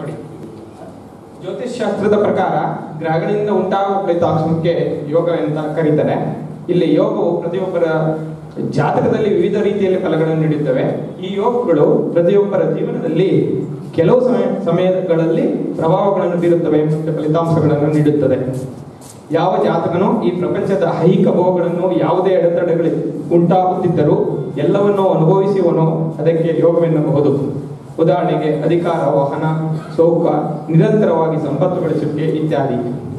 ನೋಡಿ ಜ್ಯೋತಿಷ್ ಶಾಸ್ತ್ರದ ಪ್ರಕಾರ ಗ್ರಹಗಳಿಂದ ಉಂಟಾಗುವ ಫಲಿತಾಂಶಕ್ಕೆ ಯೋಗ ಅಂತ ಕರೀತಾರೆ ಇಲ್ಲಿ ಯೋಗವು ಪ್ರತಿಯೊಬ್ಬರ ಜಾತಕದಲ್ಲಿ ವಿವಿಧ ರೀತಿಯಲ್ಲಿ ಫಲಗಳನ್ನು ನೀಡುತ್ತವೆ ಈ ಯೋಗಗಳು ಪ್ರತಿಯೊಬ್ಬರ ಜೀವನದಲ್ಲಿ ಕೆಲವು ಸಮಯ ಸಮಯಗಳಲ್ಲಿ ಪ್ರಭಾವಗಳನ್ನು ಬೀರುತ್ತವೆ ಮತ್ತು ಫಲಿತಾಂಶಗಳನ್ನು ನೀಡುತ್ತದೆ ಯಾವ ಜಾತಕನು ಈ ಪ್ರಪಂಚದ ಐಹಿಕ ಭೋಗಗಳನ್ನು ಯಾವುದೇ ಅಡೆತಡೆಗಳು ಉಂಟಾಗುತ್ತಿದ್ದರೂ ಎಲ್ಲವನ್ನೂ ಅನುಭವಿಸುವನೋ ಅದಕ್ಕೆ ಯೋಗವೆನ್ನಬಹುದು ಉದಾಹರಣೆಗೆ ಅಧಿಕಾರ ವಾಹನ ಸೌಖ ನಿರಂತರವಾಗಿ ಸಂಪತ್ತು ಗಳಿಸುವಿಕೆ ಇತ್ಯಾದಿ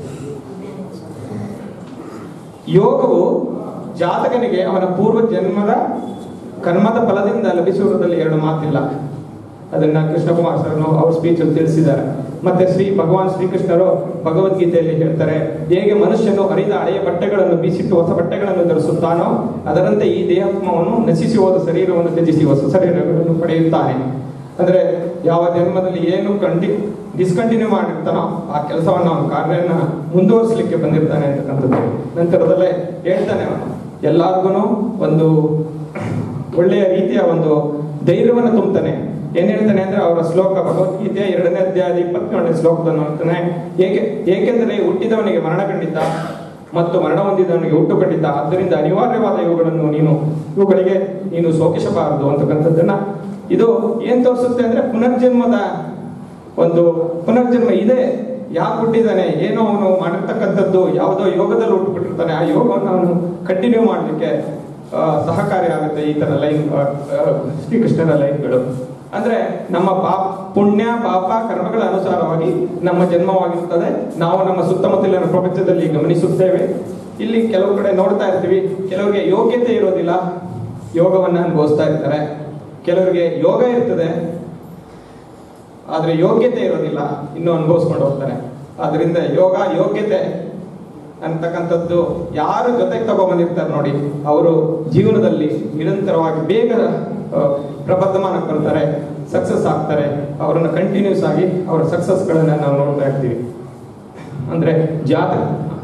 ಯೋಗವು ಜಾತಕನಿಗೆ ಅವನ ಪೂರ್ವ ಜನ್ಮದ ಕರ್ಮದ ಫಲದಿಂದ ಲಭಿಸುವುದರಲ್ಲಿ ಎರಡು ಮಾತಿಲ್ಲ ಅದನ್ನ ಕೃಷ್ಣಕುಮಾರ್ ಸರ್ ಅವ್ರ ಸ್ಪೀಚ್ ಅಲ್ಲಿ ತಿಳಿಸಿದ್ದಾರೆ ಮತ್ತೆ ಶ್ರೀ ಭಗವಾನ್ ಶ್ರೀಕೃಷ್ಣರು ಭಗವದ್ಗೀತೆಯಲ್ಲಿ ಹೇಳ್ತಾರೆ ಹೇಗೆ ಮನುಷ್ಯನು ಹರಿದ ಹಳೆಯ ಬಟ್ಟೆಗಳನ್ನು ಬೀಸಿಟ್ಟು ಹೊಸ ಬಟ್ಟೆಗಳನ್ನು ಧರಿಸುತ್ತಾನೋ ಅದರಂತೆ ಈ ದೇಹಾತ್ಮವನ್ನು ನಶಿಸಿ ಹೋದ ಶರೀರವನ್ನು ತ್ಯಜಿಸಿ ಹೊಸ ಶರೀರಗಳನ್ನು ಪಡೆಯುತ್ತಾನೆ ಅಂದ್ರೆ ಯಾವ ಜನ್ಮದಲ್ಲಿ ಏನು ಕಂಟಿ ಡಿಸ್ಕಂಟಿನ್ಯೂ ಮಾಡಿರ್ತಾನೋ ಆ ಕೆಲಸವನ್ನ ಅವನ ಕಾರ್ಯನ ಮುಂದುವರಿಸಲಿಕ್ಕೆ ಬಂದಿರ್ತಾನೆ ಅಂತಕ್ಕಂಥದ್ದು ನಂತರದಲ್ಲೇ ಹೇಳ್ತಾನೆ ಅವನು ಎಲ್ಲಾರ್ಗು ಒಂದು ಒಳ್ಳೆಯ ರೀತಿಯ ಒಂದು ಧೈರ್ಯವನ್ನು ತುಂಬುತ್ತಾನೆ ಏನ್ ಹೇಳ್ತಾನೆ ಅಂದ್ರೆ ಅವರ ಶ್ಲೋಕ ಭಗವದ್ಗೀತೆಯ ಎರಡನೇ ಅಧ್ಯಾಯದ ಇಪ್ಪತ್ತೇಳನೇ ಶ್ಲೋಕದನ್ನು ಹೇಳ್ತಾನೆ ಏಕೆ ಏಕೆಂದರೆ ಹುಟ್ಟಿದವನಿಗೆ ಮರಣ ಕಂಡಿದ್ದ ಮತ್ತು ಮರಣ ಹೊಂದಿದವನಿಗೆ ಹುಟ್ಟು ಕಂಡಿದ್ದ ಆದ್ದರಿಂದ ಅನಿವಾರ್ಯವಾದ ಇವುಗಳನ್ನು ನೀನು ಇವುಗಳಿಗೆ ನೀನು ಶೋಕಿಸಬಾರದು ಅಂತಕ್ಕಂಥದ್ದನ್ನ ಇದು ಏನ್ ತೋರಿಸುತ್ತೆ ಅಂದ್ರೆ ಪುನರ್ಜನ್ಮದ ಒಂದು ಪುನರ್ಜನ್ಮ ಇದೆ ಯಾಕೆ ಹುಟ್ಟಿದ್ದಾನೆ ಏನೋ ಅವನು ಮಾಡಿರ್ತಕ್ಕಂಥದ್ದು ಯಾವುದೋ ಯೋಗದಲ್ಲಿ ಹುಟ್ಟುಬಿಟ್ಟಿರ್ತಾನೆ ಆ ಯೋಗವನ್ನು ಅವನು ಕಂಟಿನ್ಯೂ ಮಾಡಲಿಕ್ಕೆ ಸಹಕಾರಿ ಆಗುತ್ತೆ ಈ ತರ ಲೈನ್ ಶ್ರೀಕೃಷ್ಣನ ಲೈನ್ಗಳು ಅಂದ್ರೆ ನಮ್ಮ ಪಾಪ ಪುಣ್ಯ ಪಾಪ ಕರ್ಮಗಳ ಅನುಸಾರವಾಗಿ ನಮ್ಮ ಜನ್ಮವಾಗಿರುತ್ತದೆ ನಾವು ನಮ್ಮ ಸುತ್ತಮುತ್ತಲಿನ ಪ್ರಪಂಚದಲ್ಲಿ ಗಮನಿಸುತ್ತೇವೆ ಇಲ್ಲಿ ಕೆಲವು ಕಡೆ ನೋಡ್ತಾ ಇರ್ತೀವಿ ಕೆಲವರಿಗೆ ಯೋಗ್ಯತೆ ಇರೋದಿಲ್ಲ ಯೋಗವನ್ನ ಅನುಭವಿಸ್ತಾ ಇರ್ತಾರೆ ಕೆಲವರಿಗೆ ಯೋಗ ಇರ್ತದೆ ಆದ್ರೆ ಯೋಗ್ಯತೆ ಇರೋದಿಲ್ಲ ಇನ್ನು ಅನುಭವಿಸ್ಕೊಂಡು ಹೋಗ್ತಾರೆ ಆದ್ರಿಂದ ಯೋಗ ಯೋಗ್ಯತೆ ಅಂತಕ್ಕಂಥದ್ದು ಯಾರು ಜೊತೆಗೆ ತಗೊಂಡ್ಬಂದಿರ್ತಾರೆ ನೋಡಿ ಅವರು ಜೀವನದಲ್ಲಿ ನಿರಂತರವಾಗಿ ಬೇಗ ಆ, ಪ್ರಬದ್ಧಮಾನಕ್ಕೆ ಬರ್ತಾರೆ ಸಕ್ಸಸ್ ಆಗ್ತಾರೆ ಅವರನ್ನು ಕಂಟಿನ್ಯೂಸ್ ಆಗಿ ಅವರ ಸಕ್ಸಸ್ಗಳನ್ನ ನಾವು ನೋಡ್ತಾ ಇರ್ತೀವಿ ಅಂದ್ರೆ ಜಾತ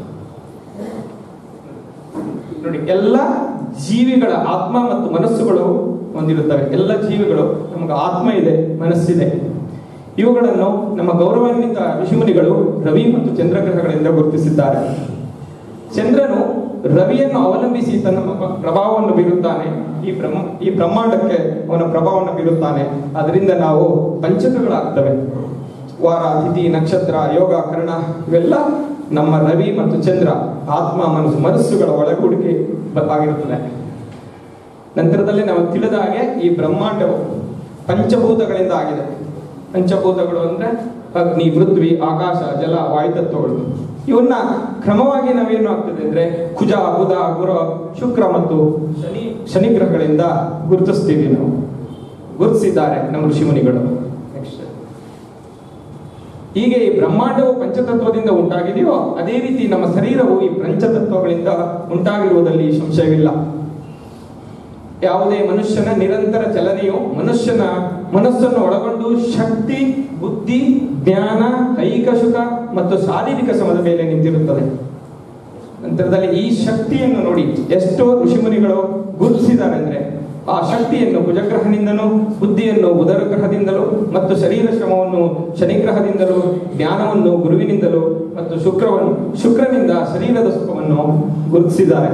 ನೋಡಿ ಎಲ್ಲ ಜೀವಿಗಳ ಆತ್ಮ ಮತ್ತು ಮನಸ್ಸುಗಳು ಹೊಂದಿರುತ್ತವೆ ಎಲ್ಲ ಜೀವಿಗಳು ನಮಗೆ ಆತ್ಮ ಇದೆ ಮನಸ್ಸಿದೆ ಇವುಗಳನ್ನು ನಮ್ಮ ಗೌರವಾನ್ವಿತ ಋಷಿಮುನಿಗಳು ರವಿ ಮತ್ತು ಚಂದ್ರಗ್ರಹಗಳಿಂದ ಗುರುತಿಸಿದ್ದಾರೆ ಚಂದ್ರನು ರವಿಯನ್ನು ಅವಲಂಬಿಸಿ ತನ್ನ ಪ- ಪ್ರಭಾವವನ್ನು ಬೀರುತ್ತಾನೆ ಈ ಬ್ರಹ್ಮ ಈ ಬ್ರಹ್ಮಾಂಡಕ್ಕೆ ಅವನ ಪ್ರಭಾವವನ್ನು ಬೀರುತ್ತಾನೆ ಅದರಿಂದ ನಾವು ಪಂಚಕಗಳಾಗ್ತವೆ ವಾರ ತಿಥಿ ನಕ್ಷತ್ರ ಯೋಗ ಕರ್ಣ ಇವೆಲ್ಲ ನಮ್ಮ ರವಿ ಮತ್ತು ಚಂದ್ರ ಆತ್ಮ ಮನಸ್ಸು ಮನಸ್ಸುಗಳ ಒಳಗೂಡಿಕೆ ಬ- ಆಗಿರುತ್ತದೆ ನಂತರದಲ್ಲಿ ನಾವು ತಿಳಿದ ಹಾಗೆ ಈ ಬ್ರಹ್ಮಾಂಡವು ಪಂಚಭೂತಗಳಿಂದ ಆಗಿದೆ ಪಂಚಭೂತಗಳು ಅಂದ್ರೆ ಅಗ್ನಿ ಪೃಥ್ವಿ ಆಕಾಶ ಜಲ ವಾಯುತತ್ವಗಳು ಇವನ್ನ ಕ್ರಮವಾಗಿ ನಾವೇನು ಆಗ್ತದೆ ಅಂದ್ರೆ ಕುಜ ಬುಧ ಗುರು ಶುಕ್ರ ಮತ್ತು ಶನಿ ಶನಿ ಗ್ರಹಗಳಿಂದ ಗುರುತಿಸ್ತೀವಿ ನಾವು ಗುರುತಿಸಿದ್ದಾರೆ ನಮ್ಮ ಋಷಿಮುನಿಗಳು ನೆಕ್ಸ್ಟ್ ಹೀಗೆ ಈ ಬ್ರಹ್ಮಾಂಡವು ಪಂಚತತ್ವದಿಂದ ಉಂಟಾಗಿದೆಯೋ ಅದೇ ರೀತಿ ನಮ್ಮ ಶರೀರವು ಈ ಪಂಚತತ್ವಗಳಿಂದ ಉಂಟಾಗಿರುವುದರಲ್ಲಿ ಸಂಶಯವಿಲ್ಲ ಯಾವುದೇ ಮನುಷ್ಯನ ನಿರಂತರ ಚಲನೆಯು ಮನುಷ್ಯನ ಮನಸ್ಸನ್ನು ಒಳಗೊಂಡು ಶಕ್ತಿ ಬುದ್ಧಿ ಜ್ಞಾನ ಐಕ ಸುಖ ಮತ್ತು ಶಾರೀರಿಕ ಶ್ರಮದ ಮೇಲೆ ನಿಂತಿರುತ್ತದೆ ನಂತರದಲ್ಲಿ ಈ ಶಕ್ತಿಯನ್ನು ನೋಡಿ ಎಷ್ಟೋ ಋಷಿಮುನಿಗಳು ಗುರುತಿಸಿದ್ದಾರೆ ಅಂದ್ರೆ ಆ ಶಕ್ತಿಯನ್ನು ಕುಜಗ್ರಹದಿಂದಲೂ ಬುದ್ಧಿಯನ್ನು ಬುಧರ ಗ್ರಹದಿಂದಲೂ ಮತ್ತು ಶರೀರ ಶ್ರಮವನ್ನು ಶನಿಗ್ರಹದಿಂದಲೂ ಜ್ಞಾನವನ್ನು ಗುರುವಿನಿಂದಲೂ ಮತ್ತು ಶುಕ್ರವನ್ನು ಶುಕ್ರನಿಂದ ಶರೀರದ ಸುಖವನ್ನು ಗುರುತಿಸಿದ್ದಾರೆ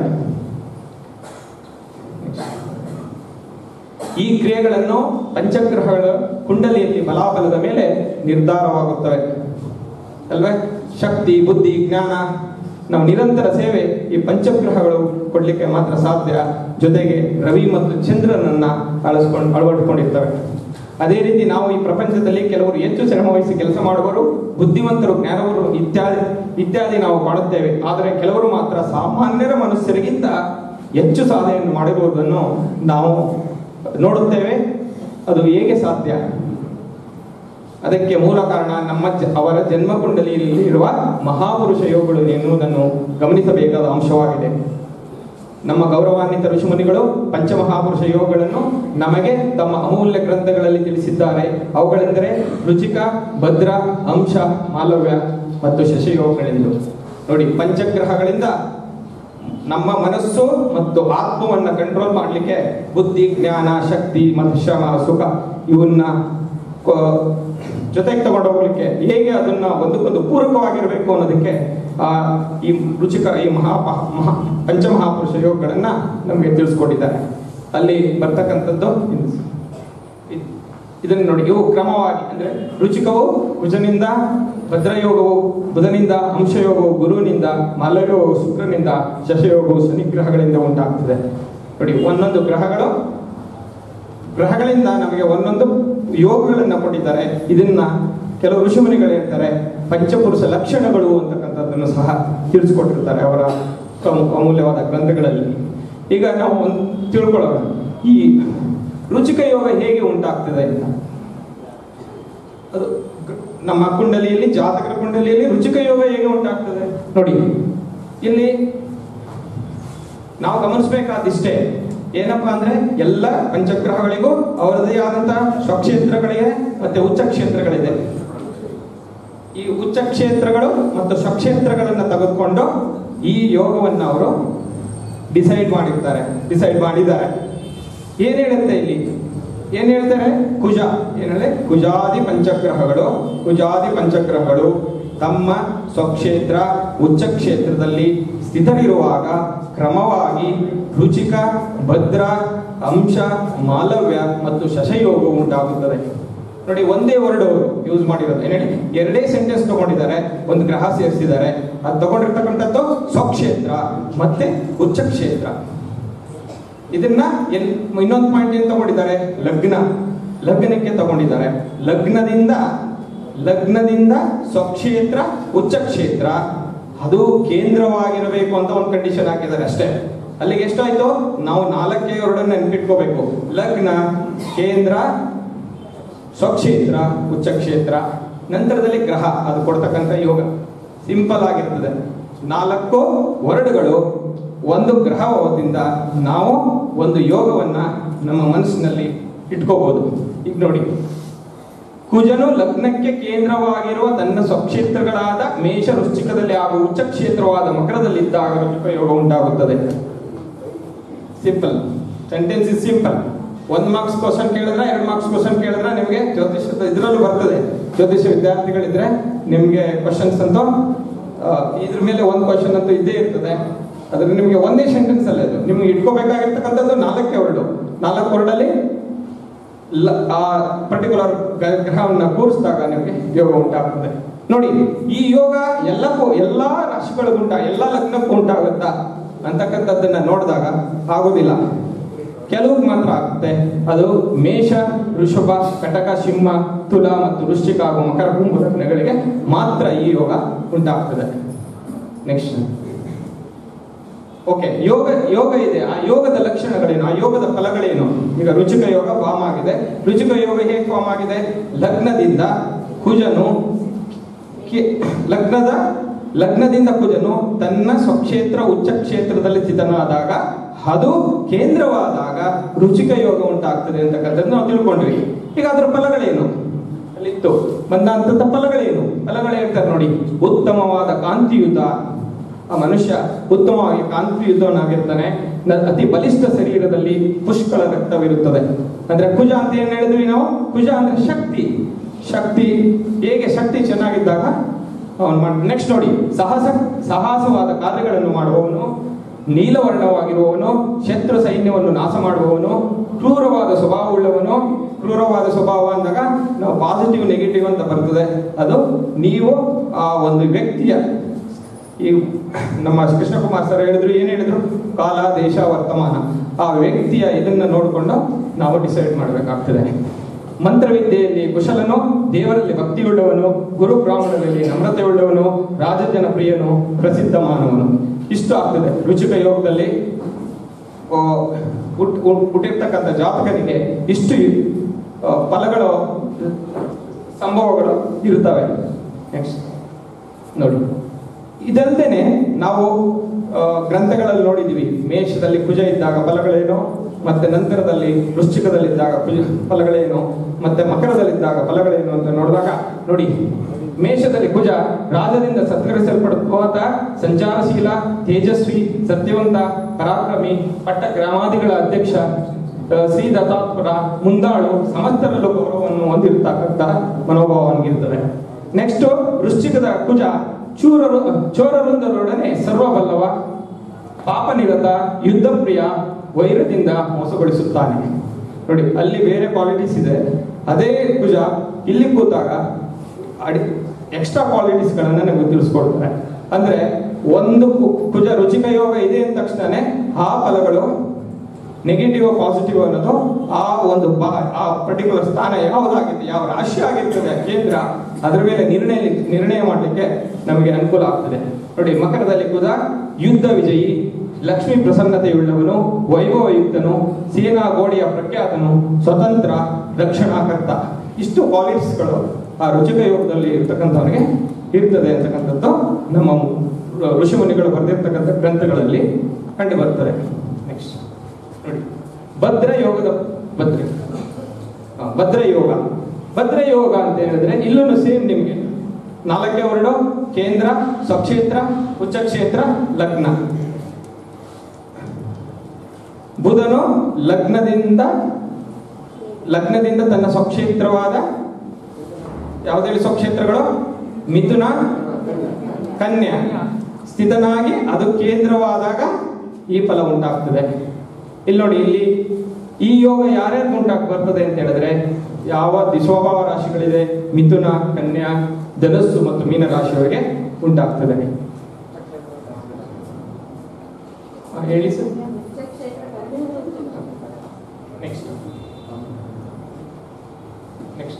ಈ ಕ್ರಿಯೆಗಳನ್ನು ಪಂಚಗ್ರಹಗಳ ಕುಂಡಲಿಯಲ್ಲಿ ಬಲಾಬಲದ ಮೇಲೆ ನಿರ್ಧಾರವಾಗುತ್ತವೆ ಅಲ್ವೇ ಶಕ್ತಿ ಬುದ್ಧಿ ಜ್ಞಾನ ನಾವು ನಿರಂತರ ಸೇವೆ ಈ ಪಂಚಗ್ರಹಗಳು ಕೊಡ್ಲಿಕ್ಕೆ ಮಾತ್ರ ಸಾಧ್ಯ ಜೊತೆಗೆ ರವಿ ಮತ್ತು ಚಂದ್ರನನ್ನ ಅಳಿಸ್ಕೊಂಡು ಅಳವಡಿಕೊಂಡಿರ್ತವೆ ಅದೇ ರೀತಿ ನಾವು ಈ ಪ್ರಪಂಚದಲ್ಲಿ ಕೆಲವರು ಹೆಚ್ಚು ಶ್ರಮ ವಹಿಸಿ ಕೆಲಸ ಮಾಡುವವರು ಬುದ್ಧಿವಂತರು ಜ್ಞಾನವರು ಇತ್ಯಾದಿ ಇತ್ಯಾದಿ ನಾವು ಮಾಡುತ್ತೇವೆ ಆದರೆ ಕೆಲವರು ಮಾತ್ರ ಸಾಮಾನ್ಯರ ಮನುಷ್ಯರಿಗಿಂತ ಹೆಚ್ಚು ಸಾಧನೆಯನ್ನು ಮಾಡಿರುವುದನ್ನು ನಾವು ನೋಡುತ್ತೇವೆ ಅದು ಹೇಗೆ ಸಾಧ್ಯ ಅದಕ್ಕೆ ಮೂಲ ಕಾರಣ ನಮ್ಮ ಜ- ಅವರ ಜನ್ಮ ಕುಂಡಲಿಯಲ್ಲಿ ಇರುವ ಮಹಾಪುರುಷ ಯೋಗಗಳು ಎನ್ನುವುದನ್ನು ಗಮನಿಸಬೇಕಾದ ಅಂಶವಾಗಿದೆ ನಮ್ಮ ಗೌರವಾನ್ವಿತ ಋಷಿಮುನಿಗಳು ಪಂಚಮಹಾಪುರುಷ ಯೋಗಗಳನ್ನು ನಮಗೆ ತಮ್ಮ ಅಮೂಲ್ಯ ಗ್ರಂಥಗಳಲ್ಲಿ ತಿಳಿಸಿದ್ದಾರೆ ಅವುಗಳೆಂದರೆ ರುಚಿಕ ಭದ್ರ ಅಂಶ ಮಾಲವ್ಯ ಮತ್ತು ಶಶಯೋಗಗಳೆಂದು ನೋಡಿ ಪಂಚಗ್ರಹಗಳಿಂದ ನಮ್ಮ ಮನಸ್ಸು ಮತ್ತು ಆತ್ಮವನ್ನ ಕಂಟ್ರೋಲ್ ಮಾಡಲಿಕ್ಕೆ ಬುದ್ಧಿ ಜ್ಞಾನ ಶಕ್ತಿ ಮತ್ತು ಶ್ರಮ ಸುಖ ಇವನ್ನ ಕೊ- ಜೊತೆಗೆ ತಗೊಂಡು ಹೋಗ್ಲಿಕ್ಕೆ ಹೇಗೆ ಅದನ್ನ ಒಂದಕ್ಕೊಂದು ಪೂರಕವಾಗಿರಬೇಕು ಅನ್ನೋದಕ್ಕೆ ಆ ಈ ರುಚಿಕ ಈ ಮಹಾ ಮಹಾ ಪಂಚಮಹಾಪುರುಷ ಯೋಗಗಳನ್ನ ನಮಗೆ ತಿಳಿಸ್ಕೊಟ್ಟಿದ್ದಾರೆ ಅಲ್ಲಿ ಬರ್ತಕ್ಕಂಥದ್ದು ಇದು- ಇದನ್ನು ನೋಡಿ ಇವು ಕ್ರಮವಾಗಿ ಅಂದ್ರೆ ರುಚಿಕವು ಕುಜನಿಂದ ಭದ್ರಯೋಗವು ಬುಧನಿಂದ ಅಂಶಯೋಗವು ಗುರುವಿನಿಂದ ಮಲಯೋಗವು ಶುಕ್ರನಿಂದ ಶಶಯೋಗವು ಶನಿಗ್ರಹಗಳಿಂದ ಉಂಟಾಗ್ತದೆ ನೋಡಿ ಒಂದೊಂದು ಗ್ರಹಗಳು ಗ್ರಹಗಳಿಂದ ನಮಗೆ ಒಂದೊಂದು ಯೋಗಗಳನ್ನ ಕೊಟ್ಟಿದ್ದಾರೆ ಇದನ್ನ ಕೆಲವು ಋಷಿಮುನಿಗಳು ಹೇಳ್ತಾರೆ ಪಂಚಪುರುಷ ಲಕ್ಷಣಗಳು ಅಂತಕ್ಕಂಥದ್ದನ್ನು ಸಹ ತಿಳಿಸ್ಕೊಟ್ಟಿರ್ತಾರೆ ಅವರ ಅಮೂ- ಅಮೂಲ್ಯವಾದ ಗ್ರಂಥಗಳಲ್ಲಿ ಈಗ ನಾವು ಒಂದು ತಿಳ್ಕೊಳ್ಳೋಣ ಈ ರುಚಿಕ ಯೋಗ ಹೇಗೆ ಉಂಟಾಗ್ತದೆ ಅಂತ ಅದು ಗ- ನಮ್ಮ ಕುಂಡಲಿಯಲ್ಲಿ ಜಾತಕರ ಕುಂಡಲಿಯಲ್ಲಿ ರುಚಿಕ ಯೋಗ ಹೇಗೆ ಉಂಟಾಗ್ತದೆ ನೋಡಿ ಇಲ್ಲಿ ನಾವು ಗಮನಿಸಬೇಕಾದಿಷ್ಟೇ ಏನಪ್ಪಾ ಅಂದ್ರೆ ಎಲ್ಲ ಪಂಚಗ್ರಹಗಳಿಗೂ ಅವರದೇ ಆದಂತಹ ಸ್ವಕ್ಷೇತ್ರಗಳಿವೆ ಮತ್ತೆ ಉಚ್ಚ ಕ್ಷೇತ್ರಗಳಿದೆ ಈ ಉಚ್ಚ ಕ್ಷೇತ್ರಗಳು ಮತ್ತು ಸ್ವಕ್ಷೇತ್ರಗಳನ್ನ ತೆಗೆದುಕೊಂಡು ಈ ಯೋಗವನ್ನ ಅವರು ಡಿಸೈಡ್ ಮಾಡಿರ್ತಾರೆ ಡಿಸೈಡ್ ಮಾಡಿದ್ದಾರೆ ಏನ್ ಹೇಳುತ್ತೆ ಇಲ್ಲಿ ಏನ್ ಹೇಳ್ತಾರೆ ಕುಜ ಏನ್ ಹೇಳಿ ಕುಜಾದಿ ಪಂಚಗ್ರಹಗಳು ಕುಜಾದಿ ಪಂಚಗ್ರಹಗಳು ತಮ್ಮ ಸ್ವಕ್ಷೇತ್ರ ಉಚ್ಚ ಕ್ಷೇತ್ರದಲ್ಲಿ ಸ್ಥಿತರಿರುವಾಗ ಕ್ರಮವಾಗಿ ರುಚಿಕ ಭದ್ರ ಅಂಶ ಮಾಲವ್ಯ ಮತ್ತು ಶಶಯೋಗವು ಉಂಟಾಗುತ್ತದೆ ನೋಡಿ ಒಂದೇ ವರ್ಡ್ ಅವರು ಯೂಸ್ ಮಾಡಿರೋದು ಏನ್ ಹೇಳಿ ಎರಡೇ ಸೆಂಟೆನ್ಸ್ ತಗೊಂಡಿದ್ದಾರೆ ಒಂದು ಗ್ರಹ ಸೇರಿಸಿದ್ದಾರೆ ಅದು ತಗೊಂಡಿರ್ತಕ್ಕಂಥದ್ದು ಸ್ವಕ್ಷೇತ್ರ ಮತ್ತೆ ಉಚ್ಚ ಕ್ಷೇತ್ರ ಇದನ್ನ ಎಲ್ ಇನ್ನೊಂದು ಪಾಯಿಂಟ್ ಏನ್ ತಗೊಂಡಿದ್ದಾರೆ ಲಗ್ನ ಲಗ್ನಕ್ಕೆ ತಗೊಂಡಿದ್ದಾರೆ ಲಗ್ನದಿಂದ ಲಗ್ನದಿಂದ ಸ್ವಕ್ಷೇತ್ರ ಉಚ್ಚ ಕ್ಷೇತ್ರ ಅದು ಕೇಂದ್ರವಾಗಿರಬೇಕು ಅಂತ ಒಂದು ಕಂಡೀಷನ್ ಹಾಕಿದ್ದಾರೆ ಅಷ್ಟೇ ಅಲ್ಲಿಗೆ ಎಷ್ಟಾಯ್ತು ನಾವು ನಾಲ್ಕೇ ಎರಡನ್ನ ನೆನ್ಪಿಟ್ಕೋಬೇಕು ಲಗ್ನ ಕೇಂದ್ರ ಸ್ವಕ್ಷೇತ್ರ ಉಚ್ಚ ಕ್ಷೇತ್ರ ನಂತರದಲ್ಲಿ ಗ್ರಹ ಅದು ಕೊಡ್ತಕ್ಕಂಥ ಯೋಗ ಸಿಂಪಲ್ ಆಗಿರ್ತದೆ ನಾಲ್ಕು ವರ್ಡ್ಗಳು ಒಂದು ಗ್ರಹದಿಂದ ನಾವು ಒಂದು ಯೋಗವನ್ನ ನಮ್ಮ ಮನಸ್ಸಿನಲ್ಲಿ ಇಟ್ಕೋಬಹುದು ಈಗ ನೋಡಿ ಕುಜನು ಲಗ್ನಕ್ಕೆ ಕೇಂದ್ರವಾಗಿರುವ ತನ್ನ ಸ್ವಕ್ಷೇತ್ರಗಳಾದ ಮೇಷ ವೃಶ್ಚಿಕದಲ್ಲಿ ಹಾಗೂ ಉಚ್ಚ ಕ್ಷೇತ್ರವಾದ ಮಕರದಲ್ಲಿದ್ದಾಗ ರುಚಿಕ ಯೋಗ ಉಂಟಾಗುತ್ತದೆ ಸಿಂಪಲ್ ಸೆಂಟೆನ್ಸ್ ಇಸ್ ಸಿಂಪಲ್ ಒಂದ್ ಮಾರ್ಕ್ಸ್ ಕ್ವಶನ್ ಕೇಳಿದ್ರೆ ಎರಡು ಮಾರ್ಕ್ಸ್ ಕ್ವಶನ್ ಕೇಳಿದ್ರೆ ನಿಮಗೆ ಜ್ಯೋತಿಷದ ಇದ್ರಲ್ಲೂ ಬರ್ತದೆ ಜ್ಯೋತಿಷ ವಿದ್ಯಾರ್ಥಿಗಳಿದ್ರೆ ನಿಮ್ಗೆ ಕ್ವಶನ್ಸ್ ಅಂತೂ ಆ, ಇದ್ರ ಮೇಲೆ ಒಂದ್ ಕ್ವಶನ್ ಅಂತೂ ಇದ್ದೇ ಇರ್ತದೆ ಅದ್ರ ನಿಮ್ಗೆ ಒಂದೇ ಸೆಂಟೆನ್ಸ್ ಅಲ್ಲೇ ಅದು ನಿಮ್ಗೆ ಇಟ್ಕೋಬೇಕಾಗಿರ್ತಕ್ಕಂಥದ್ದು ನಾಲ್ಕೇ ವರ್ಡು ನಾಲ್ಕು ವರ್ಡಲ್ಲಿ ಲ- ಆ ಪರ್ಟಿಕ್ಯುಲರ್ ಗ್ರಹವನ್ನ ಕೂರಿಸಿದಾಗ ನಿಮಗೆ ಯೋಗ ಉಂಟಾಗ್ತದೆ ನೋಡಿ ಈ ಯೋಗ ಎಲ್ಲಕ್ಕೂ ಎಲ್ಲಾ ರಾಶಿಗಳಿಗೂ ಉಂಟಾ ಎಲ್ಲಾ ಲಗ್ನಕ್ಕೂ ಉಂಟಾಗುತ್ತಾ ಅಂತಕ್ಕಂಥದ್ದನ್ನ ನೋಡಿದಾಗ ಆಗೋದಿಲ್ಲ ಕೆಲವು ಮಾತ್ರ ಆಗುತ್ತೆ ಅದು ಮೇಷ ವೃಷಭ ಕಟಕ ಸಿಂಹ ತುಲ ಮತ್ತು ವೃಶ್ಚಿಕ ಹಾಗೂ ಮಕರ ಕುಂಭ ಲಗ್ನಗಳಿಗೆ ಮಾತ್ರ ಈ ಯೋಗ ಉಂಟಾಗ್ತದೆ ನೆಕ್ಸ್ಟ್ ಓಕೆ ಯೋಗ ಯೋಗ ಇದೆ ಆ ಯೋಗದ ಲಕ್ಷಣಗಳೇನು ಆ ಯೋಗದ ಫಲಗಳೇನು ಈಗ ರುಚಿಕ ಯೋಗ ಫಾರ್ಮ್ ಆಗಿದೆ ರುಚಿಕ ಯೋಗ ಹೇಗೆ ಫಾರ್ಮ್ ಆಗಿದೆ ಲಗ್ನದಿಂದ ಕುಜನು ಕಿ- ಲಗ್ನದ ಲಗ್ನದಿಂದ ಕುಜನು ತನ್ನ ಸ್ವಕ್ಷೇತ್ರ ಉಚ್ಚ ಕ್ಷೇತ್ರದಲ್ಲಿ ಸ್ಥಿತನಾದಾಗ ಅದು ಕೇಂದ್ರವಾದಾಗ ರುಚಿಕ ಯೋಗ ಉಂಟಾಗ್ತದೆ ಅಂತಕ್ಕಂಥದ್ದು ನಾವು ತಿಳ್ಕೊಂಡ್ವಿ ಈಗ ಅದರ ಫಲಗಳೇನು ಅಲ್ಲಿತ್ತು ಬಂದಂತ ಫಲಗಳೇನು ಫಲಗಳು ಹೇಳ್ತಾರೆ ನೋಡಿ ಉತ್ತಮವಾದ ಕಾಂತಿಯುತ ಆ ಮನುಷ್ಯ ಉತ್ತಮವಾಗಿ ಕಾಂತಿಯುತವನಾಗಿರ್ತಾನೆ ನ- ಅತಿ ಬಲಿಷ್ಠ ಶರೀರದಲ್ಲಿ ಪುಷ್ಕಳ ರಕ್ತವಿರುತ್ತದೆ ಅಂದ್ರೆ ಕುಜ ಅಂತ ಏನ್ ಹೇಳಿದ್ವಿ ನಾವು ಕುಜ ಅಂದ್ರೆ ಶಕ್ತಿ ಶಕ್ತಿ ಹೇಗೆ ಶಕ್ತಿ ಚೆನ್ನಾಗಿದ್ದಾಗ ಅವನು ಮಾಡಿ ನೆಕ್ಸ್ಟ್ ನೋಡಿ ಸಾಹಸ ಸಾಹಸವಾದ ಕಾರ್ಯಗಳನ್ನು ಮಾಡುವವನು ನೀಲವರ್ಣವಾಗಿರುವವನು ಶತ್ರು ಸೈನ್ಯವನ್ನು ನಾಶ ಮಾಡುವವನು ಕ್ರೂರವಾದ ಸ್ವಭಾವವುಳ್ಳವನು ಕ್ರೂರವಾದ ಸ್ವಭಾವ ಅಂದಾಗ ನಾವು ಪಾಸಿಟಿವ್ ನೆಗೆಟಿವ್ ಅಂತ ಬರ್ತದೆ ಅದು ನೀವು ಆ ಒಂದು ವ್ಯಕ್ತಿಯ ಈ ನಮ್ಮ ಕೃಷ್ಣಕುಮಾರ್ ಸರ್ ಹೇಳಿದ್ರು ಏನ್ ಹೇಳಿದ್ರು ಕಾಲ ದೇಶ ವರ್ತಮಾನ ಆ ವ್ಯಕ್ತಿಯ ಇದನ್ನ ನೋಡಿಕೊಂಡು ನಾವು ಡಿಸೈಡ್ ಮಾಡಬೇಕಾಗ್ತದೆ ಮಂತ್ರವಿದ್ಯೆಯಲ್ಲಿ ಕುಶಲನು ದೇವರಲ್ಲಿ ಭಕ್ತಿಯುಳ್ಳವನು ಗುರು ಬ್ರಾಹ್ಮಣರಲ್ಲಿ ನಮ್ರತೆಯುಳ್ಳವನು ರಾಜಜನ ಪ್ರಿಯನು ಪ್ರಸಿದ್ಧ ಮಾನವನು ಇಷ್ಟು ಆಗ್ತದೆ ರುಚಿಕ ಯೋಗದಲ್ಲಿ ಆ, ಹುಟ್- ಹುಟ್- ಹುಟ್ಟಿರ್ತಕ್ಕಂಥ ಜಾತಕನಿಗೆ ಇಷ್ಟು ಆ, ಫಲಗಳು ಸಂಭವಗಳು ಇರುತ್ತವೆ ನೆಕ್ಸ್ಟ್ ನೋಡಿ ಇದಲ್ದೇನೆ ನಾವು ಆ, ಗ್ರಂಥಗಳಲ್ಲಿ ನೋಡಿದ್ವಿ ಮೇಷದಲ್ಲಿ ಕುಜ ಇದ್ದಾಗ ಫಲಗಳೇನು ಮತ್ತೆ ನಂತರದಲ್ಲಿ ವೃಶ್ಚಿಕದಲ್ಲಿದ್ದಾಗ ಕುಜ ಫಲಗಳೇನು ಮತ್ತೆ ಮಕರದಲ್ಲಿದ್ದಾಗ ಫಲಗಳೇನು ಅಂತ ನೋಡಿದಾಗ ನೋಡಿ ಮೇಷದಲ್ಲಿ ಕುಜ ರಾಜದಿಂದ ಸತ್ಕರಿಸಲ್ಪಡುವಾದ ಸಂಚಾರಶೀಲ ತೇಜಸ್ವಿ ಸತ್ಯವಂತ ಪರಾಕ್ರಮಿ ಪಟ್ಟ ಗ್ರಾಮಾದಿಗಳ ಅಧ್ಯಕ್ಷ ಆ, ಶ್ರೀ ದತ್ತಾತ್ಮರ ಮುಂದಾಳು ಸಮಸ್ತರಲ್ಲೂ ಗೌರವವನ್ನು ಹೊಂದಿರತಕ್ಕಂಥ ಮನೋಭಾವ ಅವನಿಗಿರ್ತದೆ ನೆಕ್ಸ್ಟ್ ವೃಶ್ಚಿಕದ ಕುಜ ಚೂರರು ಚೋರವೃಂದರೊಡನೆ ಸರ್ವಬಲ್ಲವ ಪಾಪನಿರತ ಯುದ್ಧ ಪ್ರಿಯ ವೈರದಿಂದ ಮೋಸಗೊಳಿಸುತ್ತಾನೆ ನೋಡಿ ಅಲ್ಲಿ ಬೇರೆ ಕ್ವಾಲಿಟೀಸ್ ಇದೆ ಅದೇ ಕುಜ ಇಲ್ಲಿ ಕೂತಾಗ ಅಡಿ ಎಕ್ಸ್ಟ್ರಾ ಕ್ವಾಲಿಟೀಸ್ ಗಳನ್ನ ನಮಗೆ ತಿಳಿಸ್ಕೊಡ್ತಾರೆ ಅಂದ್ರೆ ಒಂದು ಕು- ಕುಜ ರುಚಿಕ ಯೋಗ ಇದೆ ಅಂದ ತಕ್ಷಣನೇ ಆ ಫಲಗಳು ನೆಗೆಟಿವ್ ಪಾಸಿಟಿವ್ ಅನ್ನೋದು ಆ ಒಂದು ಬಾ- ಆ ಪರ್ಟಿಕ್ಯುಲರ್ ಸ್ಥಾನ ಯಾವುದಾಗಿದೆ ಯಾವ ರಾಶಿ ಆಗಿರ್ತದೆ ಆ ಕೇಂದ್ರ ಅದರ ಮೇಲೆ ನಿರ್ಣಯ ನಿರ್ಣಯ ಮಾಡಲಿಕ್ಕೆ ನಮಗೆ ಅನುಕೂಲ ಆಗ್ತದೆ ನೋಡಿ ಮಕರದಲ್ಲಿ ಕೂಡ ಯುದ್ಧ ವಿಜಯಿ ಲಕ್ಷ್ಮಿ ಪ್ರಸನ್ನತೆಯುಳ್ಳವನು ವೈಭವಯುಕ್ತನು ಸೇನಾ ಗೋಡೆಯ ಪ್ರಖ್ಯಾತನು ಸ್ವತಂತ್ರ ರಕ್ಷಣಾಕರ್ತ ಇಷ್ಟು ಕ್ವಾಲಿಟೀಸ್ಗಳು ಆ ರುಚಿಕ ಯೋಗದಲ್ಲಿ ಇರ್ತಕ್ಕಂಥವನಿಗೆ ಇರ್ತದೆ ಅಂತಕ್ಕಂಥದ್ದು ನಮ್ಮ ಋಷಿಮುನಿಗಳು ಬರೆದಿರ್ತಕ್ಕಂಥ ಗ್ರಂಥಗಳಲ್ಲಿ ಕಂಡು ಬರ್ತದೆ ನೆಕ್ಸ್ಟ್ ನೋಡಿ ಭದ್ರ ಯೋಗದ ಭದ್ರ ಆ, ಭದ್ರ ಯೋಗ ಭದ್ರ ಯೋಗ ಅಂತ ಹೇಳಿದ್ರೆ ಇಲ್ಲೂ ಸೇಮ್ ನಿಮ್ಗೆ ನಾಲ್ಕೇ ವರ್ಡು ಕೇಂದ್ರ ಸ್ವಕ್ಷೇತ್ರ ಉಚ್ಚಕ್ಷೇತ್ರ ಲಗ್ನ ಬುಧನು ಲಗ್ನದಿಂದ ಲಗ್ನದಿಂದ ತನ್ನ ಸ್ವಕ್ಷೇತ್ರವಾದ ಯಾವುದೇಳಿ ಸ್ವಕ್ಷೇತ್ರಗಳು ಮಿಥುನ ಕನ್ಯಾ ಸ್ಥಿತನಾಗಿ ಅದು ಕೇಂದ್ರವಾದಾಗ ಈ ಫಲ ಉಂಟಾಗ್ತದೆ ಇಲ್ಲಿ ನೋಡಿ ಇಲ್ಲಿ ಈ ಯೋಗ ಯಾರ್ಯಾರು ಉಂಟಾಗ್ ಬರ್ತದೆ ಅಂತ ಹೇಳಿದ್ರೆ ಯಾವ ದಿಸ್ವಭಾವ ರಾಶಿಗಳಿದೆ ಮಿಥುನ ಕನ್ಯಾ ಧನಸ್ಸು ಮತ್ತು ಮೀನ ರಾಶಿಯವರಿಗೆ ಉಂಟಾಗ್ತದೆ ಆ, ಹೇಳಿ ಸರ್ ನೆಕ್ಸ್ಟ್ ನೆಕ್ಸ್ಟ್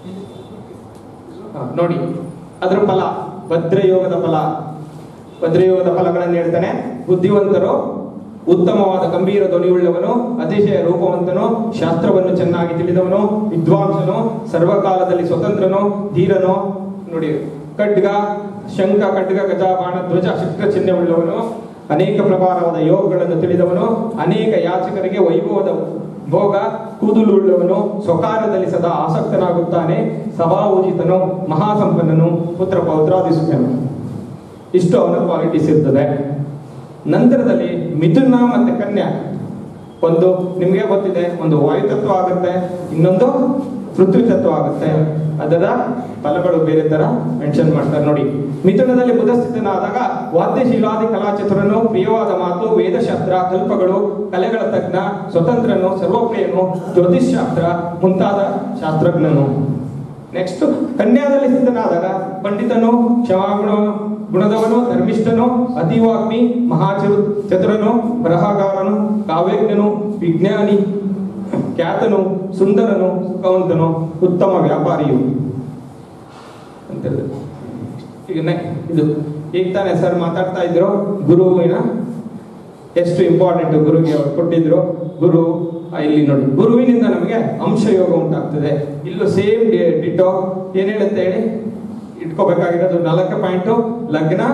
ನೋಡಿ ಅದರ ಫಲ ಭದ್ರಯೋಗದ ಫಲ ಭದ್ರಯೋಗದ ಫಲಗಳನ್ನು ಹೇಳ್ತಾನೆ ಬುದ್ಧಿವಂತರು ಉತ್ತಮವಾದ ಗಂಭೀರ ಧ್ವನಿಯುಳ್ಳವನು ಅತಿಶಯ ರೂಪವಂತನು ಶಾಸ್ತ್ರವನ್ನು ಚೆನ್ನಾಗಿ ತಿಳಿದವನು ವಿದ್ವಾಂಸನು ಸರ್ವಕಾಲದಲ್ಲಿ ಸ್ವತಂತ್ರನು ಧೀರನು ನೋಡಿ ಖಡ್ಗ ಶಂಖ ಖಡ್ಗ ಗಜ ಬಾಣ ಧ್ವಜ ಶಕ್ರ ಚಿಹ್ನೆಯುಳ್ಳವನು ಅನೇಕ ಪ್ರಕಾರವಾದ ಯೋಗಗಳನ್ನು ತಿಳಿದವನು ಅನೇಕ ಯಾಚಕರಿಗೆ ವೈಭವದ ಭೋಗ ಕೂದಲುಳ್ಳವನು ಸ್ವಕಾರ್ಯದಲ್ಲಿ ಸದಾ ಆಸಕ್ತನಾಗುತ್ತಾನೆ ಸಭಾವುಜಿತನು ಮಹಾಸಂಪನ್ನನು ಪುತ್ರ ಪೌತ್ರಾದಿಸುತ್ತನು ಇಷ್ಟು ಅವನ ಕ್ವಾಲಿಟೀಸ್ ಇರ್ತದೆ ನಂತರದಲ್ಲಿ ಮಿಥುನ ಮತ್ತೆ ಕನ್ಯಾ ಒಂದು ನಿಮಗೆ ಗೊತ್ತಿದೆ ಒಂದು ವಾಯುತತ್ವ ಆಗುತ್ತೆ ಇನ್ನೊಂದು ಪೃಥ್ವಿ ತತ್ವ ಆಗುತ್ತೆ ಅದರ ಫಲಗಳು ಬೇರೆ ತರ ಮೆನ್ಷನ್ ಮಾಡ್ತಾರೆ ನೋಡಿ ಮಿಥುನದಲ್ಲಿ ಬುಧ ಸ್ಥಿತನಾದಾಗ ವಾದ್ಯಶೀಲಾದಿ ಕಲಾಚತುರನು ಪ್ರಿಯವಾದ ಮಾತು ವೇದಶಾಸ್ತ್ರ ಕಲ್ಪಗಳು ಕಲೆಗಳ ತಜ್ಞ ಸ್ವತಂತ್ರನು ಸರ್ವಪ್ರಿಯನು ಜ್ಯೋತಿಷ್ಶಾಸ್ತ್ರ ಮುಂತಾದ ಶಾಸ್ತ್ರಜ್ಞನು ನೆಕ್ಸ್ಟ್ ಕನ್ಯಾದಲ್ಲಿ ಸ್ಥಿತನಾದಾಗ ಪಂಡಿತನು ಕ್ಷಮಾಗುಣ ಗುಣದವನು ಧರ್ಮಿಷ್ಠನು ಅತೀವಾಗ್ನಿ ಮಹಾಚರು ಚತುರನು ಬರಹಗಾರನು ಕಾವ್ಯಜ್ಞನು ವಿಜ್ಞಾನಿ ಖ್ಯಾತನು ಸುಂದರನು ಸುಖವಂತನು ಉತ್ತಮ ವ್ಯಾಪಾರಿಯು ಅಂತ ಹೇಳಿದ್ರು. ಈಗ ನೆ- ಇದು ಈಗ ತಾನೇ ಸರ್ ಮಾತಾಡ್ತಾ ಇದ್ರು ಗುರುವಿನ ಎಷ್ಟು ಇಂಪಾರ್ಟೆಂಟ್ ಗುರುಗೆ ಅವ್ರು ಕೊಟ್ಟಿದ್ರು ಗುರು ಆ, ಇಲ್ಲಿ ನೋಡಿ ಗುರುವಿನಿಂದ ನಮಗೆ ಅಂಶಯೋಗ ಉಂಟಾಗ್ತದೆ ಇಲ್ಲೂ ಸೇಮ್ ಡಿಟೋ ಏನ್ ಹೇಳುತ್ತೆ ಹೇಳಿ ಇಟ್ಕೋಬೇಕಾಗಿರೋದು ನಾಲ್ಕು ಪಾಯಿಂಟು ಲಗ್ನ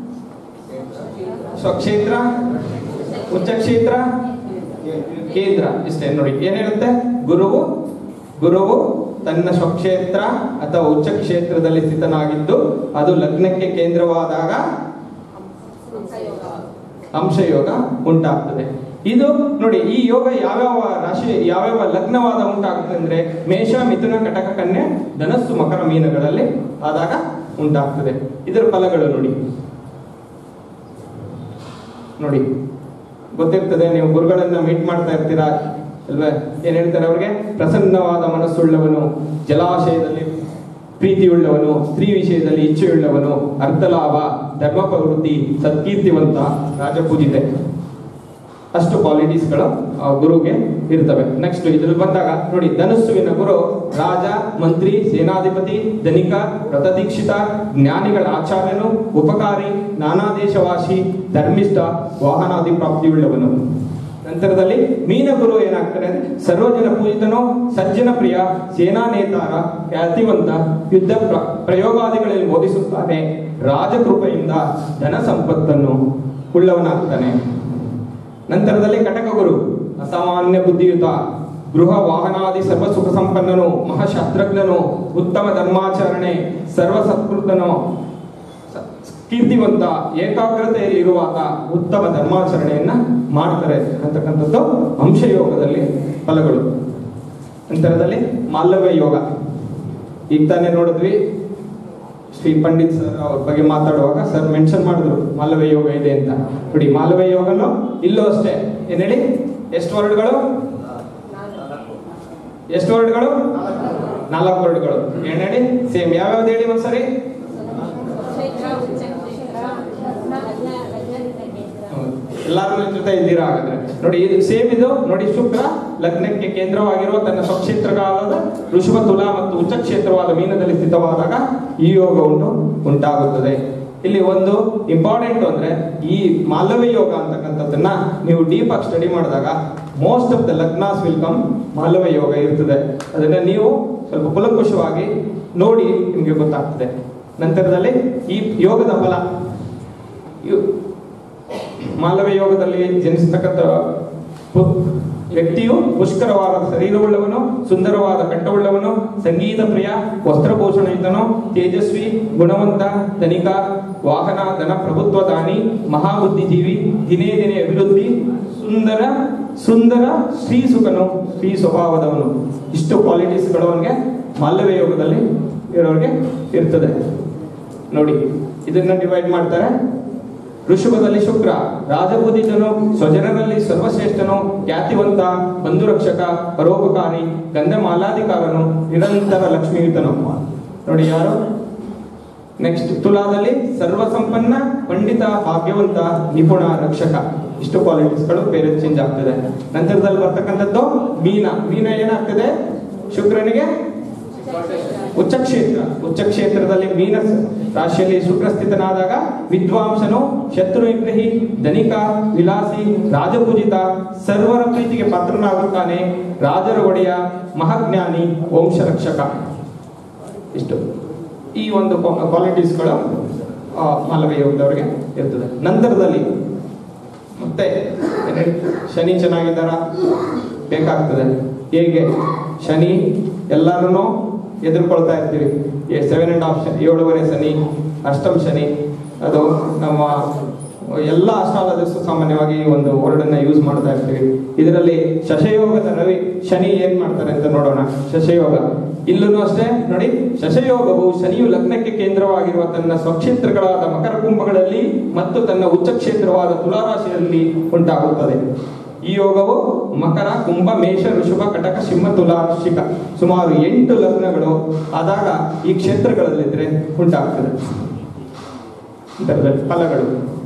ಸ್ವಕ್ಷೇತ್ರ ಉಚ್ಚಕ್ಷೇತ್ರ ಕೇಂದ್ರ ಇಷ್ಟೇ ನೋಡಿ ಏನ್ ಹೇಳುತ್ತೆ ಗುರುವು ಗುರುವು ತನ್ನ ಸ್ವಕ್ಷೇತ್ರ ಅಥವಾ ಉಚ್ಚ ಕ್ಷೇತ್ರದಲ್ಲಿ ಸ್ಥಿತನಾಗಿದ್ದು ಅದು ಲಗ್ನಕ್ಕೆ ಕೇಂದ್ರವಾದಾಗ ಅಂಶಯೋಗ ಉಂಟಾಗ್ತದೆ ಇದು ನೋಡಿ ಈ ಯೋಗ ಯಾವ್ಯಾವ ರಾಶಿ ಯಾವ್ಯಾವ ಲಗ್ನವಾದ ಉಂಟಾಗ್ತದೆ ಅಂದ್ರೆ ಮೇಷ ಮಿಥುನ ಕಟಕ ಕನ್ಯೆ ಧನಸ್ಸು ಮಕರ ಮೀನುಗಳಲ್ಲಿ ಆದಾಗ ಉಂಟಾಗ್ತದೆ ಇದರ ಫಲಗಳು ನೋಡಿ ನೋಡಿ ಗೊತ್ತಿರ್ತದೆ ನೀವು ಗುರುಗಳನ್ನ ಮೀಟ್ ಮಾಡ್ತಾ ಇರ್ತೀರಾ ಅಲ್ವೇ ಏನ್ ಹೇಳ್ತಾರೆ ಅವ್ರಿಗೆ ಪ್ರಸನ್ನವಾದ ಮನಸ್ಸುಳ್ಳವನು ಜಲಾಶಯದಲ್ಲಿ ಪ್ರೀತಿಯುಳ್ಳವನು ಸ್ತ್ರೀ ವಿಷಯದಲ್ಲಿ ಇಚ್ಛೆಯುಳ್ಳವನು ಅರ್ಥಲಾಭ ಧರ್ಮ ಪ್ರವೃತ್ತಿ ಸತ್ಕೀರ್ತಿವಂತ ರಾಜಪೂಜಿತೆ ಅಷ್ಟು ಕ್ವಾಲಿಟೀಸ್ಗಳು ಆ ಗುರುಗೆ ಇರ್ತವೆ ನೆಕ್ಸ್ಟ್ ಇದ್ರಲ್ಲಿ ಬಂದಾಗ ನೋಡಿ ಧನುಸ್ಸುವಿನ ಗುರು ರಾಜ ಮಂತ್ರಿ ಸೇನಾಧಿಪತಿ ಧನಿಕ ವ್ರತದೀಕ್ಷಿತ ಜ್ಞಾನಿಗಳ ಆಚಾರ್ಯನು ಉಪಕಾರಿ ನಾನಾ ದೇಶವಾಸಿ ಧರ್ಮಿಷ್ಠ ವಾಹನಾದಿ ಪ್ರಾಪ್ತಿಯುಳ್ಳವನು ನಂತರದಲ್ಲಿ ಮೀನ ಗುರು ಏನಾಗ್ತಾನೆ ಅಂದ್ರೆ ಸರ್ವಜನ ಪೂಜಿತನು ಸಜ್ಜನ ಪ್ರಿಯ ಸೇನಾ ನೇತಾರ ಖ್ಯಾತಿವಂತ ಯುದ್ಧ ಪ್ರ- ಪ್ರಯೋಗಾದಿಗಳಲ್ಲಿ ಬೋಧಿಸುತ್ತಾನೆ ರಾಜಕೃಪೆಯಿಂದ ಧನ ಸಂಪತ್ತನ್ನು ಉಳ್ಳವನಾಗ್ತಾನೆ ನಂತರದಲ್ಲಿ ಕಟಕ ಗುರು ಅಸಾಮಾನ್ಯ ಬುದ್ಧಿಯುತ ಗೃಹ ವಾಹನಾದಿ ಸರ್ವ ಸುಖ ಸಂಪನ್ನನು ಮಹಾಶಾಸ್ತ್ರಜ್ಞನು ಉತ್ತಮ ಧರ್ಮಾಚರಣೆ ಸರ್ವ ಸತ್ಕೃತನು ಸ- ಕೀರ್ತಿವಂತ ಏಕಾಗ್ರತೆಯಲ್ಲಿರುವಾಗ ಉತ್ತಮ ಧರ್ಮಾಚರಣೆಯನ್ನ ಮಾಡ್ತಾರೆ ಅಂತಕ್ಕಂಥದ್ದು ಅಂಶಯೋಗದಲ್ಲಿ ಫಲಗಳು ನಂತರದಲ್ಲಿ ಮಾಲವ್ಯ ಯೋಗ ಈಗ ತಾನೇ ನೋಡಿದ್ವಿ ಶ್ರೀ ಪಂಡಿತ್ ಸರ್ ಅವ್ರ ಬಗ್ಗೆ ಮಾತಾಡುವಾಗ ಸರ್ ಮೆನ್ಷನ್ ಮಾಡಿದ್ರು ಮಾಲವ್ಯ ಯೋಗ ಇದೆ ಅಂತ ನೋಡಿ ಮಾಲವ್ಯ ಯೋಗನು ಇಲ್ಲೂ ಅಷ್ಟೇ ಏನ್ ಹೇಳಿ ಎಷ್ಟು ವರ್ಡ್ಗಳು ಎಷ್ಟು ವರ್ಡ್ಗಳು ನಾಲ್ಕು ವರ್ಡ್ಗಳು ಏನ್ ಹೇಳಿ ಸೇಮ್ ಯಾವ್ಯಾವ್ದು ಹೇಳಿ ಒಂದ್ಸರಿ ಎಲ್ಲಾರು ನನ್ನ ಜೊತೆ ಇದ್ದೀರಾ ಹಾಗಾದ್ರೆ ನೋಡಿ ಇದು ಸೇಮ್ ಇದು ನೋಡಿ ಶುಕ್ರ ಲಗ್ನಕ್ಕೆ ಕೇಂದ್ರವಾಗಿರುವ ತನ್ನ ಸ್ವಕ್ಷೇತ್ರಗಳಾದ ಋಷಭ ತುಲಾ ಮತ್ತು ಉಚ್ಚ ಕ್ಷೇತ್ರವಾದ ಮೀನದಲ್ಲಿ ಸ್ಥಿತವಾದಾಗ ಈ ಯೋಗ ಉಂಟು ಉಂಟಾಗುತ್ತದೆ ಇಲ್ಲಿ ಒಂದು ಇಂಪಾರ್ಟೆಂಟ್ ಅಂದ್ರೆ ಈ ಮಾಲವ್ಯ ಯೋಗ ಅಂತಕ್ಕಂಥದ್ದನ್ನ ನೀವು ಡೀಪ್ ಆಗಿ ಸ್ಟಡಿ ಮಾಡಿದಾಗ ಮೋಸ್ಟ್ ಆಫ್ ದ ಲಗ್ನಾಸ್ ವಿಲ್ ಕಮ್ ಮಾಲವ್ಯ ಯೋಗ ಇರ್ತದೆ ಅದನ್ನ ನೀವು ಸ್ವಲ್ಪ ಕುಲಂಕುಷವಾಗಿ ನೋಡಿ ನಿಮಗೆ ಗೊತ್ತಾಗ್ತದೆ ನಂತರದಲ್ಲಿ ಈ ಯೋಗದ ಫಲ ಇವ್- ಮಾಲವ್ಯ ಯೋಗದಲ್ಲಿ ಜನಿಸತಕ್ಕಂಥ ಪು- ವ್ಯಕ್ತಿಯು ಪುಷ್ಕರವಾದ ಶರೀರವುಳ್ಳವನು ಸುಂದರವಾದ ಕಂಠವುಳ್ಳವನು ಸಂಗೀತ ಪ್ರಿಯ ವಸ್ತ್ರಭೂಷಣಯುತನು ತೇಜಸ್ವಿ ಗುಣವಂತ ಧನಿಕ ವಾಹನ ಧನ ಪ್ರಭುತ್ವ ದಾನಿ ಮಹಾಬುದ್ಧಿಜೀವಿ ದಿನೇ ದಿನೇ ಅಭಿವೃದ್ಧಿ ಸುಂದರ ಸುಂದರ ಶ್ರೀ ಸುಖನು ಶ್ರೀ ಸ್ವಭಾವದವನು ಇಷ್ಟು ಕ್ವಾಲಿಟೀಸ್ಗಳು ಅವನಿಗೆ ಮಾಲವ್ಯ ಯೋಗದಲ್ಲಿ ಇರೋರಿಗೆ ಇರ್ತದೆ ನೋಡಿ ಇದನ್ನ ಡಿವೈಡ್ ಮಾಡ್ತಾರೆ ಋಷಭದಲ್ಲಿ ಶುಕ್ರ ರಾಜಬುದ್ಧಿತನು ಸ್ವಜನರಲ್ಲಿ ಸರ್ವಶ್ರೇಷ್ಠನು ಖ್ಯಾತಿವಂತ ಬಂಧುರಕ್ಷಕ ಪರೋಪಕಾರಿ ಗಂಧಮಾಲಾಧಿಕಾರನು ನಿರಂತರ ಲಕ್ಷ್ಮೀಯುತನು ನೋಡಿ ಯಾರು ನೆಕ್ಸ್ಟ್ ತುಲಾದಲ್ಲಿ ಸರ್ವಸಂಪನ್ನ ಪಂಡಿತ ಭಾಗ್ಯವಂತ ನಿಪುಣ ರಕ್ಷಕ ಇಷ್ಟು ಕ್ವಾಲಿಟೀಸ್ಗಳು ಬೇರೆ ಚೇಂಜ್ ಆಗ್ತದೆ ನಂತರದಲ್ಲಿ ಬರ್ತಕ್ಕಂಥದ್ದು ಮೀನ ಮೀನ ಏನಾಗ್ತದೆ ಶುಕ್ರನಿಗೆ ಉಚ್ಚ ಕ್ಷೇತ್ರ ಉಚ್ಚ ಕ್ಷೇತ್ರದಲ್ಲಿ ಮೀನ ರಾಶಿಯಲ್ಲಿ ಶುಕ್ರ ಸ್ಥಿತನಾದಾಗ ವಿದ್ವಾಂಸನು ಶತ್ರು ವಿಗ್ರಹಿ ಧನಿಕ ವಿಲಾಸಿ ರಾಜಪೂಜಿತ ಸರ್ವರ ಪ್ರೀತಿಗೆ ಪಾತ್ರನಾಗುತ್ತಾನೆ ರಾಜರ ಒಡೆಯ ಮಹಾಜ್ಞಾನಿ ವಂಶ ರಕ್ಷಕ ಇಷ್ಟು ಈ ಒಂದು ಕ್ವಾಲಿಟೀಸ್ಗಳು ಮಾಲವ್ಯ ಯೋಗದವರಿಗೆ ಇರ್ತದೆ ನಂತರದಲ್ಲಿ ಮತ್ತೆ ಏನ್- ಶನಿ ಚೆನ್ನಾಗಿದ್ದಾರ ಬೇಕಾಗ್ತದೆ ಹೇಗೆ ಶನಿ ಎಲ್ಲರೂ ಎದುರ್ಕೊಳ್ತಾ ಇರ್ತೀವಿ ಸೆವೆನ್ ಅಂಡ್ ಹಾಫ್ ಏಳುವರೆ ಶನಿ ಅಷ್ಟಮ ಶನಿ ಅದು ನಮ್ಮ ಎಲ್ಲ ಅಷ್ಟಾಲದರ್ಸು ಸಾಮಾನ್ಯವಾಗಿ ಈ ಒಂದು ವರ್ಡನ್ನ ಯೂಸ್ ಮಾಡ್ತಾ ಇರ್ತೀವಿ ಇದರಲ್ಲಿ ಶಶಯೋಗದ ರವಿ ಶನಿ ಏನ್ ಮಾಡ್ತಾರೆ ಅಂತ ನೋಡೋಣ ಶಶಯೋಗ ಇಲ್ಲೂ ಅಷ್ಟೇ ನೋಡಿ ಶಶಯೋಗವು ಶನಿಯು ಲಗ್ನಕ್ಕೆ ಕೇಂದ್ರವಾಗಿರುವ ತನ್ನ ಸ್ವಕ್ಷೇತ್ರಗಳಾದ ಮಕರ ಕುಂಭಗಳಲ್ಲಿ ಮತ್ತು ತನ್ನ ಉಚ್ಚ ಕ್ಷೇತ್ರವಾದ ತುಲಾರಾಶಿಯಲ್ಲಿ ಉಂಟಾಗುತ್ತದೆ ಈ ಯೋಗವು ಮಕರ ಕುಂಭ ಮೇಷ ಋಷಭ ಕಟಕ ಸಿಂಹ ತುಲಾ ವೃಶ್ಚಿಕ ಸುಮಾರು ಎಂಟು ಲಗ್ನಗಳು ಆದಾಗ ಈ ಕ್ಷೇತ್ರಗಳಲ್ಲಿದ್ರೆ ಉಂಟಾಗ್ತದೆ ಇದರಲ್ಲಿ ಫಲಗಳು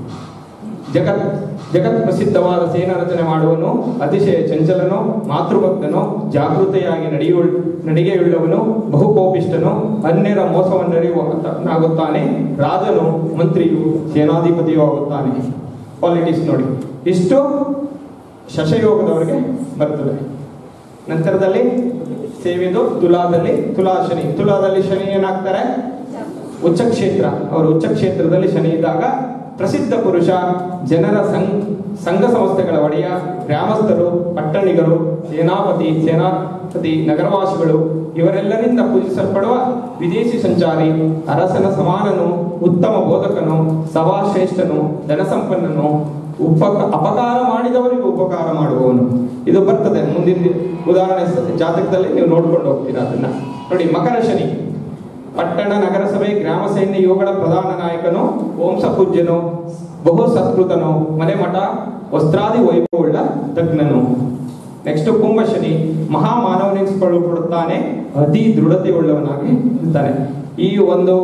ಜಗತ್ ಜಗತ್ ಪ್ರಸಿದ್ಧವಾದ ಸೇನ ರಚನೆ ಮಾಡುವನು ಅತಿಶಯ ಚಂಚಲನು ಮಾತೃಭಕ್ತನು ಜಾಗೃತೆಯಾಗಿ ನಡೆಯುವ ನಡಿಗೆಯುಳ್ಳವನು ಬಹುಕೋಪಿಷ್ಟನು ಅನ್ಯರ ಮೋಸವನ್ನರಿಯುವನಾಗುತ್ತಾನೆ ರಾಜನು ಮಂತ್ರಿಯು ಸೇನಾಧಿಪತಿಯೂ ಆಗುತ್ತಾನೆ ಕ್ವಾಲಿಟೀಸ್ ನೋಡಿ ಇಷ್ಟು ಶಶಯೋಗದವರಿಗೆ ಬರ್ತದೆ ನಂತರದಲ್ಲಿ ಸೇವೆದು ತುಲಾದಲ್ಲಿ ತುಲಾ ಶನಿ ತುಲಾದಲ್ಲಿ ಶನಿ ಏನಾಗ್ತಾರೆ ಉಚ್ಚ ಕ್ಷೇತ್ರ ಅವರು ಉಚ್ಚ ಕ್ಷೇತ್ರದಲ್ಲಿ ಶನಿ ಇದ್ದಾಗ ಪ್ರಸಿದ್ಧ ಪುರುಷ ಜನರ ಸಂಘ ಸಂಘ ಸಂಸ್ಥೆಗಳ ಒಡೆಯ ಗ್ರಾಮಸ್ಥರು ಪಟ್ಟಣಿಗರು ಸೇನಾಪತಿ ಸೇನಾಪತಿ ನಗರವಾಸಿಗಳು ಇವರೆಲ್ಲರಿಂದ ಪೂಜಿಸಲ್ಪಡುವ ವಿದೇಶಿ ಸಂಚಾರಿ ಅರಸನ ಸಮಾನನು ಉತ್ತಮ ಬೋಧಕನು ಸಭಾಶ್ರೇಷ್ಠನು ಧನಸಂಪನ್ನನು ಉಪಕ ಅಪಕಾರ ಮಾಡಿದವರಿಗೆ ಉಪಕಾರ ಮಾಡುವವನು ಇದು ಬರ್ತದೆ ಮುಂದಿನ ಉದಾಹರಣೆ ಸ- ಜಾತಕದಲ್ಲಿ ನೀವು ನೋಡ್ಕೊಂಡು ಹೋಗ್ತೀರಾ ಅದನ್ನ ನೋಡಿ ಮಕರ ಶನಿ ಪಟ್ಟಣ ನಗರಸಭೆ ಗ್ರಾಮ ಸೈನ್ಯ ಇವುಗಳ ಪ್ರಧಾನ ನಾಯಕನು ವಂಶ ಪೂಜ್ಯನು ಬಹು ಸತ್ಕೃತನು ಮನೆ ಮಠ ವಸ್ತ್ರಾದಿ ವೈಭವವುಳ್ಳ ತಜ್ಞನು ನೆಕ್ಸ್ಟ್ ಕುಂಭ ಶನಿ ಮಹಾ ಮಾನವನೆನಿಸಿಕೊಳ್ಳಲ್ಪಡುತ್ತಾನೆ ಅತಿ ದೃಢತೆಯುಳ್ಳವನಾಗಿ ಇರ್ತಾನೆ ಈ ಒಂದು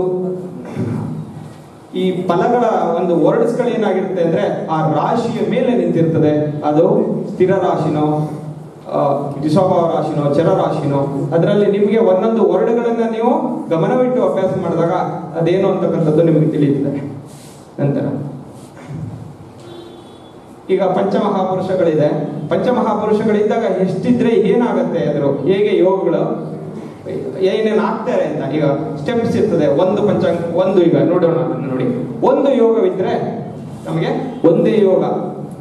ಈ ಫಲಗಳ ಒಂದು ವರ್ಡ್ಸ್ಗಳು ಏನಾಗಿರುತ್ತೆ ಅಂದ್ರೆ ಆ ರಾಶಿಯ ಮೇಲೆ ನಿಂತಿರ್ತದೆ ಅದು ಸ್ಥಿರ ರಾಶಿನೋ ಆ, ರಿಷಭ ರಾಶಿನೋ ಚರ ರಾಶಿನೋ ಅದರಲ್ಲಿ ನಿಮಗೆ ಒಂದೊಂದು ವರ್ಡ್ಗಳನ್ನ ನೀವು ಗಮನವಿಟ್ಟು ಅಭ್ಯಾಸ ಮಾಡಿದಾಗ ಅದೇನು ಅಂತಕ್ಕಂಥದ್ದು ನಿಮಗೆ ತಿಳಿಯುತ್ತದೆ ನಂತರ ಈಗ ಪಂಚಮಹಾಪುರುಷಗಳಿದೆ ಪಂಚಮಹಾಪುರುಷಗಳಿದ್ದಾಗ ಎಷ್ಟಿದ್ರೆ ಏನಾಗುತ್ತೆ ಅದ್ರ ಹೇಗೆ ಯೋಗಗಳು ಏನೇನು ಆಗ್ತಾರೆ ಅಂತ ಈಗ ಸ್ಟೆಪ್ಸ್ ಇರ್ತದೆ ಒಂದು ಪಂಚಾಂಗ ಒಂದು ಈಗ ನೋಡೋಣ ಅದನ್ನ ನೋಡಿ ಒಂದು ಯೋಗವಿದ್ರೆ ನಮಗೆ ಒಂದೇ ಯೋಗ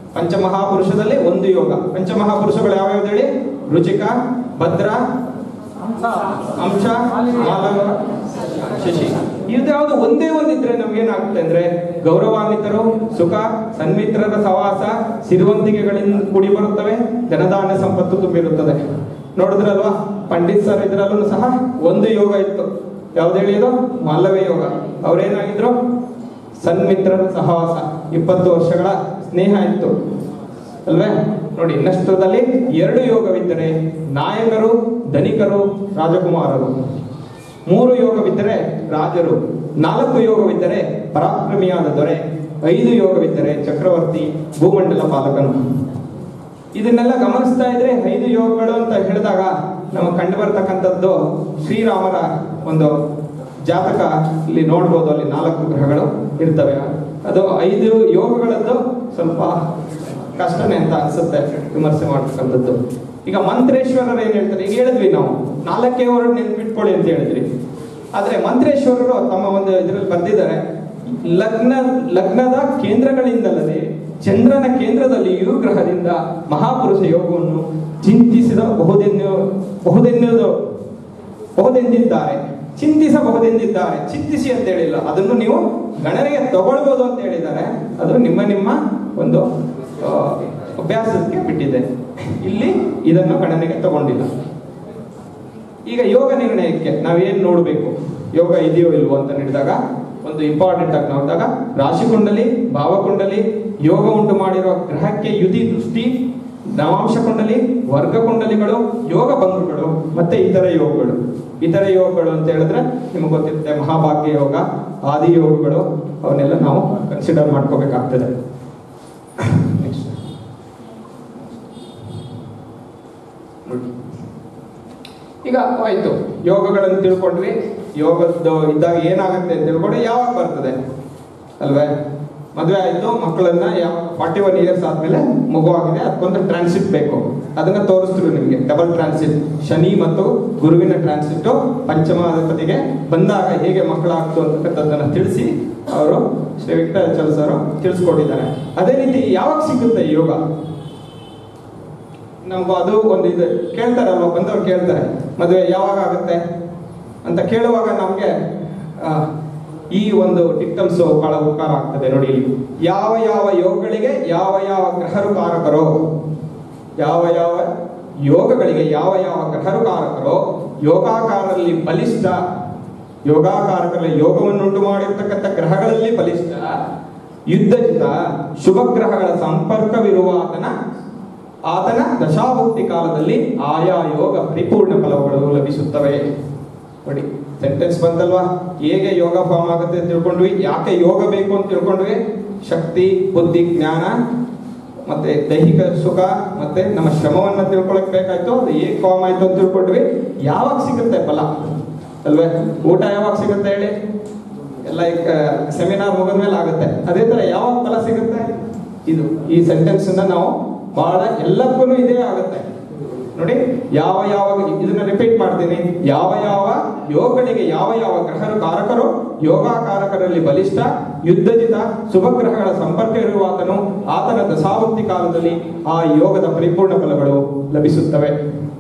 ಪಂಚಮಹಾಪುರುಷದಲ್ಲಿ ಒಂದು ಯೋಗ ಪಂಚಮಹಾಪುರುಷಗಳು ಯಾವ್ಯಾವ್ದು ಹೇಳಿ ರುಚಿಕ ಭದ್ರ ಅಂಶ ಮಾಲವ ಶಶಿ ಇದ್ಯಾವುದು ಒಂದೇ ಒಂದಿದ್ರೆ ನಮ್ಗೇನಾಗುತ್ತೆ ಅಂದ್ರೆ ಗೌರವಾನ್ವಿತರು ಸುಖ ಸನ್ಮಿತ್ರರ ಸವಾಸ ಸಿರುವಂತಿಗೆಗಳಿಂದ ಕೂಡಿ ಬರುತ್ತವೆ ಧನಧಾನ್ಯ ಸಂಪತ್ತು ತುಂಬಿರುತ್ತದೆ ನೋಡಿದ್ರಲ್ವಾ ಪಂಡಿತ್ ಸರ್ ಇದ್ರಲ್ಲೂ ಸಹ ಒಂದು ಯೋಗ ಇತ್ತು ಯಾವ್ದು ಹೇಳಿದ್ರು ಮಾಲವೇ ಯೋಗ ಅವ್ರೇನಾಗಿದ್ರು ಸನ್ಮಿತ್ರರ ಸಹವಾಸ ಇಪ್ಪತ್ತು ವರ್ಷಗಳ ಸ್ನೇಹ ಇತ್ತು ಅಲ್ವೇ ನೋಡಿ ನಷ್ಟದಲ್ಲಿ ಎರಡು ಯೋಗವಿದ್ದರೆ ನಾಯಕರು ಧನಿಕರು ರಾಜಕುಮಾರರು ಮೂರು ಯೋಗವಿದ್ದರೆ ರಾಜರು ನಾಲ್ಕು ಯೋಗವಿದ್ದರೆ ಪರಾಕ್ರಮಿಯಾದ ದೊರೆ ಐದು ಯೋಗವಿದ್ದರೆ ಚಕ್ರವರ್ತಿ ಭೂಮಂಡಲ ಪಾಲಕನು ಇದನ್ನೆಲ್ಲ ಗಮನಿಸ್ತಾ ಇದ್ರೆ ಐದು ಯೋಗಗಳು ಅಂತ ಹೇಳಿದಾಗ ನಮಗೆ ಕಂಡು ಬರ್ತಕ್ಕಂಥದ್ದು ಶ್ರೀರಾಮರ ಒಂದು ಜಾತಕ ಇಲ್ಲಿ ನೋಡ್ಬೋದು ಅಲ್ಲಿ ನಾಲ್ಕು ಗ್ರಹಗಳು ಇರ್ತವೆ ಅದು ಐದು ಯೋಗಗಳದ್ದು ಸ್ವಲ್ಪ ಕಷ್ಟನೇ ಅಂತ ಅನ್ಸುತ್ತೆ ವಿಮರ್ಶೆ ಮಾಡ್ತಕ್ಕಂಥದ್ದು ಈಗ ಮಂತ್ರೇಶ್ವರರು ಏನ್ ಹೇಳ್ತಾರೆ ಈಗ ಹೇಳಿದ್ವಿ ನಾವು ನಾಲ್ಕೇ ವರ್ಡ್ ನೆನ್ಪಿಟ್ಕೊಳ್ಳಿ ಅಂತ ಹೇಳಿದ್ರಿ ಆದ್ರೆ ಮಂತ್ರೇಶ್ವರರು ತಮ್ಮ ಒಂದು ಇದರಲ್ಲಿ ಬಂದಿದ್ದಾರೆ ಲಗ್ನ ಲಗ್ನದ ಕೇಂದ್ರಗಳಿಂದಲ್ಲದೆ ಚಂದ್ರನ ಕೇಂದ್ರದಲ್ಲಿಯೂ ಗ್ರಹದಿಂದ ಮಹಾಪುರುಷ ಯೋಗವನ್ನು ಚಿಂತಿಸಿದ ಬಹುದೆನ್ನು ಬಹುದೆನ್ನುವುದು ಬಹುದೆಂದಿದ್ದಾರೆ ಚಿಂತಿಸಬಹುದೆಂದಿದ್ದಾರೆ ಚಿಂತಿಸಿ ಅಂತ ಹೇಳಿಲ್ಲ ಅದನ್ನು ನೀವು ಗಣನೆಗೆ ತಗೊಳ್ಬೋದು ಅಂತ ಹೇಳಿದ್ದಾರೆ ಅದು ನಿಮ್ಮ ನಿಮ್ಮ ಒಂದು ಆ, ಅಭ್ಯಾಸಕ್ಕೆ ಬಿಟ್ಟಿದೆ ಇಲ್ಲಿ ಇದನ್ನು ಗಣನೆಗೆ ತಗೊಂಡಿಲ್ಲ ಈಗ ಯೋಗ ನಿರ್ಣಯಕ್ಕೆ ನಾವೇನ್ ನೋಡಬೇಕು ಯೋಗ ಇದೆಯೋ ಇಲ್ವೋ ಅಂತ ಹೇಳಿದಾಗ ಒಂದು ಇಂಪಾರ್ಟೆಂಟ್ ಆಗಿ ನೋಡಿದಾಗ ರಾಶಿಕುಂಡಲಿ ಭಾವಕುಂಡಲಿ ಯೋಗ ಉಂಟು ಮಾಡಿರೋ ಗ್ರಹಕ್ಕೆ ಯುತಿ ದೃಷ್ಟಿ ನವಾಂಶ ಕುಂಡಲಿ ವರ್ಗ ಕುಂಡಲಿಗಳು ಯೋಗ ಭಂಗಗಳು ಮತ್ತೆ ಇತರ ಯೋಗಗಳು ಇತರ ಯೋಗಗಳು ಅಂತ ಹೇಳಿದ್ರೆ ನಿಮ್ಗೆ ಗೊತ್ತಿರುತ್ತೆ ಮಹಾಭಾಗ್ಯ ಯೋಗ ಆದಿ ಯೋಗಗಳು ಅವನ್ನೆಲ್ಲ ನಾವು ಕನ್ಸಿಡರ್ ಮಾಡ್ಕೋಬೇಕಾಗ್ತದೆ Next. ನೋಡಿ. ಈಗ ಆಯ್ತು ಯೋಗಗಳನ್ನು ತಿಳ್ಕೊಂಡ್ವಿ ಯೋಗದ್ದು ಇದ್ದಾಗ ಏನಾಗುತ್ತೆ ಅಂತ ತಿಳ್ಕೊಂಡ್ರೆ ಯಾವಾಗ ಬರ್ತದೆ ಅಲ್ವೇ ಮದುವೆ ಆಯ್ತು ಮಕ್ಕಳನ್ನ ಯಾವ ಫಾರ್ಟಿ ಒನ್ ಇಯರ್ಸ್ ಆದ್ಮೇಲೆ ಮಗುವಾಗಿದೆ ಅದಕ್ಕೊಂದು ಟ್ರಾನ್ಸಿಟ್ ಬೇಕು ಅದನ್ನ ತೋರಿಸ್ತಿರು ನಿಮಗೆ ಡಬಲ್ ಟ್ರಾನ್ಸಿಟ್ ಶನಿ ಮತ್ತು ಗುರುವಿನ ಟ್ರಾನ್ಸಿಟ್ ಪಂಚಮಾಧಿಪತಿಗೆ ಬಂದಾಗ ಹೇಗೆ ಮಕ್ಕಳಾಗ್ತು ಅಂತಕ್ಕಂಥದ್ದನ್ನ ತಿಳಿಸಿ ಅವರು ಶ್ರೀ ವೆಂಕಟಾಚಲ ಸರ್ ತಿಳಿಸ್ಕೊಟ್ಟಿದ್ದಾರೆ ಅದೇ ರೀತಿ ಯಾವಾಗ ಸಿಗುತ್ತೆ ಈ ಯೋಗ ನಮ್ಗೆ ಅದು ಒಂದು ಇದು ಕೇಳ್ತಾರಲ್ವ ಬಂದವ್ರು ಕೇಳ್ತಾರೆ ಮದುವೆ ಯಾವಾಗ ಆಗುತ್ತೆ ಅಂತ ಕೇಳುವಾಗ ನಮಗೆ ಈ ಒಂದು ಟಿಕ್ಟಮ್ಸ್ ಬಹಳ ಉಪಕಾರ ಆಗ್ತದೆ ನೋಡಿ ಇಲ್ಲಿ ಯಾವ ಯಾವ ಯೋಗಗಳಿಗೆ ಯಾವ ಯಾವ ಗ್ರಹರು ಕಾರಕರೋ ಯಾವ ಯಾವ ಯೋಗಗಳಿಗೆ ಯಾವ ಯಾವ ಗ್ರಹರು ಕಾರಕರೋ ಯೋಗಾಕಾರದಲ್ಲಿ ಬಲಿಷ್ಠ ಯೋಗಾಕಾರಕರಲ್ಲಿ ಯೋಗವನ್ನುಂಟು ಮಾಡಿರ್ತಕ್ಕಂಥ ಗ್ರಹಗಳಲ್ಲಿ ಬಲಿಷ್ಠ ಯುದ್ಧಜಿತ ಶುಭ ಗ್ರಹಗಳ ಸಂಪರ್ಕವಿರುವ ಆತನ ಆತನ ದಶಾಭಕ್ತಿ ಕಾಲದಲ್ಲಿ ಆಯಾ ಯೋಗ ಪರಿಪೂರ್ಣ ಫಲಗಳು ಲಭಿಸುತ್ತವೆ ನೋಡಿ ಸೆಂಟೆನ್ಸ್ ಬಂತಲ್ವಾ ಹೇಗೆ ಯೋಗ ಫಾರ್ಮ್ ಆಗುತ್ತೆ ಅಂತ ತಿಳ್ಕೊಂಡ್ವಿ ಯಾಕೆ ಯೋಗ ಬೇಕು ಅಂತ ತಿಳ್ಕೊಂಡ್ವಿ ಶಕ್ತಿ ಬುದ್ಧಿ ಜ್ಞಾನ ಮತ್ತೆ ದೈಹಿಕ ಸುಖ ಮತ್ತೆ ನಮ್ಮ ಶ್ರಮವನ್ನ ತಿಳ್ಕೊಳಕ್ ಬೇಕಾಯ್ತು ಅದು ಹೇಗೆ ಫಾರ್ಮ್ ಆಯ್ತು ಅಂತ ತಿಳ್ಕೊಂಡ್ವಿ ಯಾವಾಗ ಸಿಗುತ್ತೆ ಫಲ ಅಲ್ವೇ ಊಟ ಯಾವಾಗ ಸಿಗುತ್ತೆ ಹೇಳಿ ಎಲ್ಲ ಈಗ ಸೆಮಿನಾರ್ ಮುಗಿದ್ಮೇಲೆ ಆಗುತ್ತೆ ಅದೇ ತರ ಯಾವಾಗ ಫಲ ಸಿಗುತ್ತೆ ಇದು ಈ ಸೆಂಟೆನ್ಸ್ ಇಂದ ನಾವು ಬಹಳ ಎಲ್ಲಕ್ಕೂ ಇದೇ ಆಗುತ್ತೆ ನೋಡಿ ಯಾವ ಯಾವ ಇದನ್ನ ರಿಪೀಟ್ ಮಾಡ್ತೀನಿ ಯಾವ ಯಾವ ಯೋಗಗಳಿಗೆ ಯಾವ ಯಾವ ಗ್ರಹರು ಕಾರಕರು ಯೋಗಾಕಾರಕರಲ್ಲಿ ಬಲಿಷ್ಠ ಯುದ್ಧಜಿತ ಶುಭ ಗ್ರಹಗಳ ಸಂಪರ್ಕ ಇರುವ ಆತನು ಆತನ ದಶಾವಕ್ತಿ ಕಾಲದಲ್ಲಿ ಆ ಯೋಗದ ಪರಿಪೂರ್ಣ ಫಲಗಳು ಲಭಿಸುತ್ತವೆ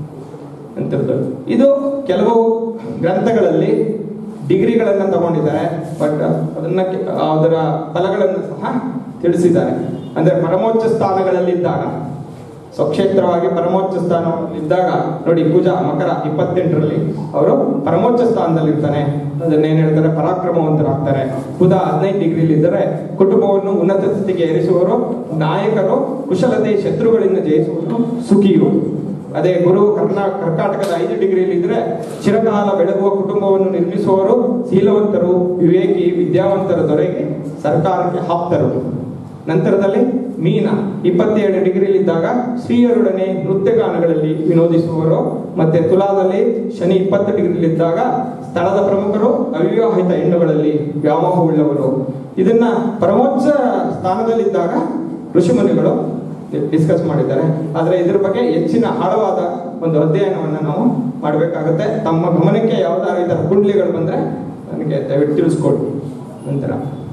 ಅಂತದ್ದು ಇದು ಕೆಲವು ಗ್ರಂಥಗಳಲ್ಲಿ ಡಿಗ್ರಿಗಳನ್ನ ತಗೊಂಡಿದ್ದಾರೆ ಬಟ್ ಅದನ್ನ ಕೆ- ಅದರ ಫಲಗಳನ್ನು ಸಹ ತಿಳಿಸಿದ್ದಾರೆ ಅಂದ್ರೆ ಪರಮೋಚ್ಚ ಸ್ಥಾನಗಳಲ್ಲಿದ್ದಾಗ ಸ್ವಕ್ಷೇತ್ರವಾಗಿ ಪರಮೋಚ್ಚ ಸ್ಥಾನದಲ್ಲಿದ್ದಾಗ ನೋಡಿ ಪೂಜಾ ಮಕರ ಇಪ್ಪತ್ತೆಂಟರಲ್ಲಿ ಅವರು ಪರಮೋಚ್ಚ ಸ್ಥಾನದಲ್ಲಿರ್ತಾನೆ ಅದನ್ನೇನ್ ಹೇಳ್ತಾರೆ ಪರಾಕ್ರಮವಂತರಾಗ್ತಾರೆ ಬುಧ ಹದಿನೈದು ಡಿಗ್ರಿಲಿ ಇದ್ದರೆ ಕುಟುಂಬವನ್ನು ಉನ್ನತ ಸ್ಥಿತಿಗೆ ಏರಿಸುವವರು ನಾಯಕರು ಕುಶಲತೆ ಶತ್ರುಗಳಿಂದ ಜಯಿಸುವರು ಸುಖಿಯು ಅದೇ ಗುರು ಕರ್ನಾ ಕರ್ನಾಟಕದ ಐದು ಡಿಗ್ರಿಯಲ್ಲಿ ಇದ್ರೆ ಚಿರಕಾಲ ಬೆಳಗುವ ಕುಟುಂಬವನ್ನು ನಿರ್ಮಿಸುವವರು ಶೀಲವಂತರು ವಿವೇಕಿ ವಿದ್ಯಾವಂತರ ದೊರೆಗೆ ಸರ್ಕಾರಕ್ಕೆ ಹಾಪ್ತರು ನಂತರದಲ್ಲಿ ಮೀನ ಇಪ್ಪತ್ತೇಳು ಡಿಗ್ರಿಯಲ್ಲಿ ಇದ್ದಾಗ ಸ್ತ್ರೀಯರೊಡನೆ ನೃತ್ಯಗಾನಗಳಲ್ಲಿ ವಿನೋದಿಸುವವರು ಮತ್ತೆ ತುಲಾದಲ್ಲಿ ಶನಿ ಇಪ್ಪತ್ತು ಡಿಗ್ರಿಯಲ್ಲಿ ಇದ್ದಾಗ ಸ್ಥಳದ ಪ್ರಮುಖರು ಅವಿವಾಹಿತ ಹೆಣ್ಣುಗಳಲ್ಲಿ ವ್ಯಾಮೋಹವುಳ್ಳವರು ಇದನ್ನ ಪರಮೋಚ್ಚ ಸ್ಥಾನದಲ್ಲಿದ್ದಾಗ ಋಷಿಮುನಿಗಳು ಡಿಸ್ಕಸ್ ಮಾಡಿದ್ದಾರೆ ಆದ್ರೆ ಇದ್ರ ಬಗ್ಗೆ ಹೆಚ್ಚಿನ ಆಳವಾದ ಒಂದು ಅಧ್ಯಯನವನ್ನ ನಾವು ಮಾಡಬೇಕಾಗುತ್ತೆ ತಮ್ಮ ಗಮನಕ್ಕೆ ಯಾವ್ದಾದ್ರು ಈ ತರ ಕುಂಡ್ಲಿಗಳು ಬಂದ್ರೆ ನನಗೆ ದಯವಿಟ್ಟು ತಿಳಿಸ್ಕೊಡಿ ನಂತರ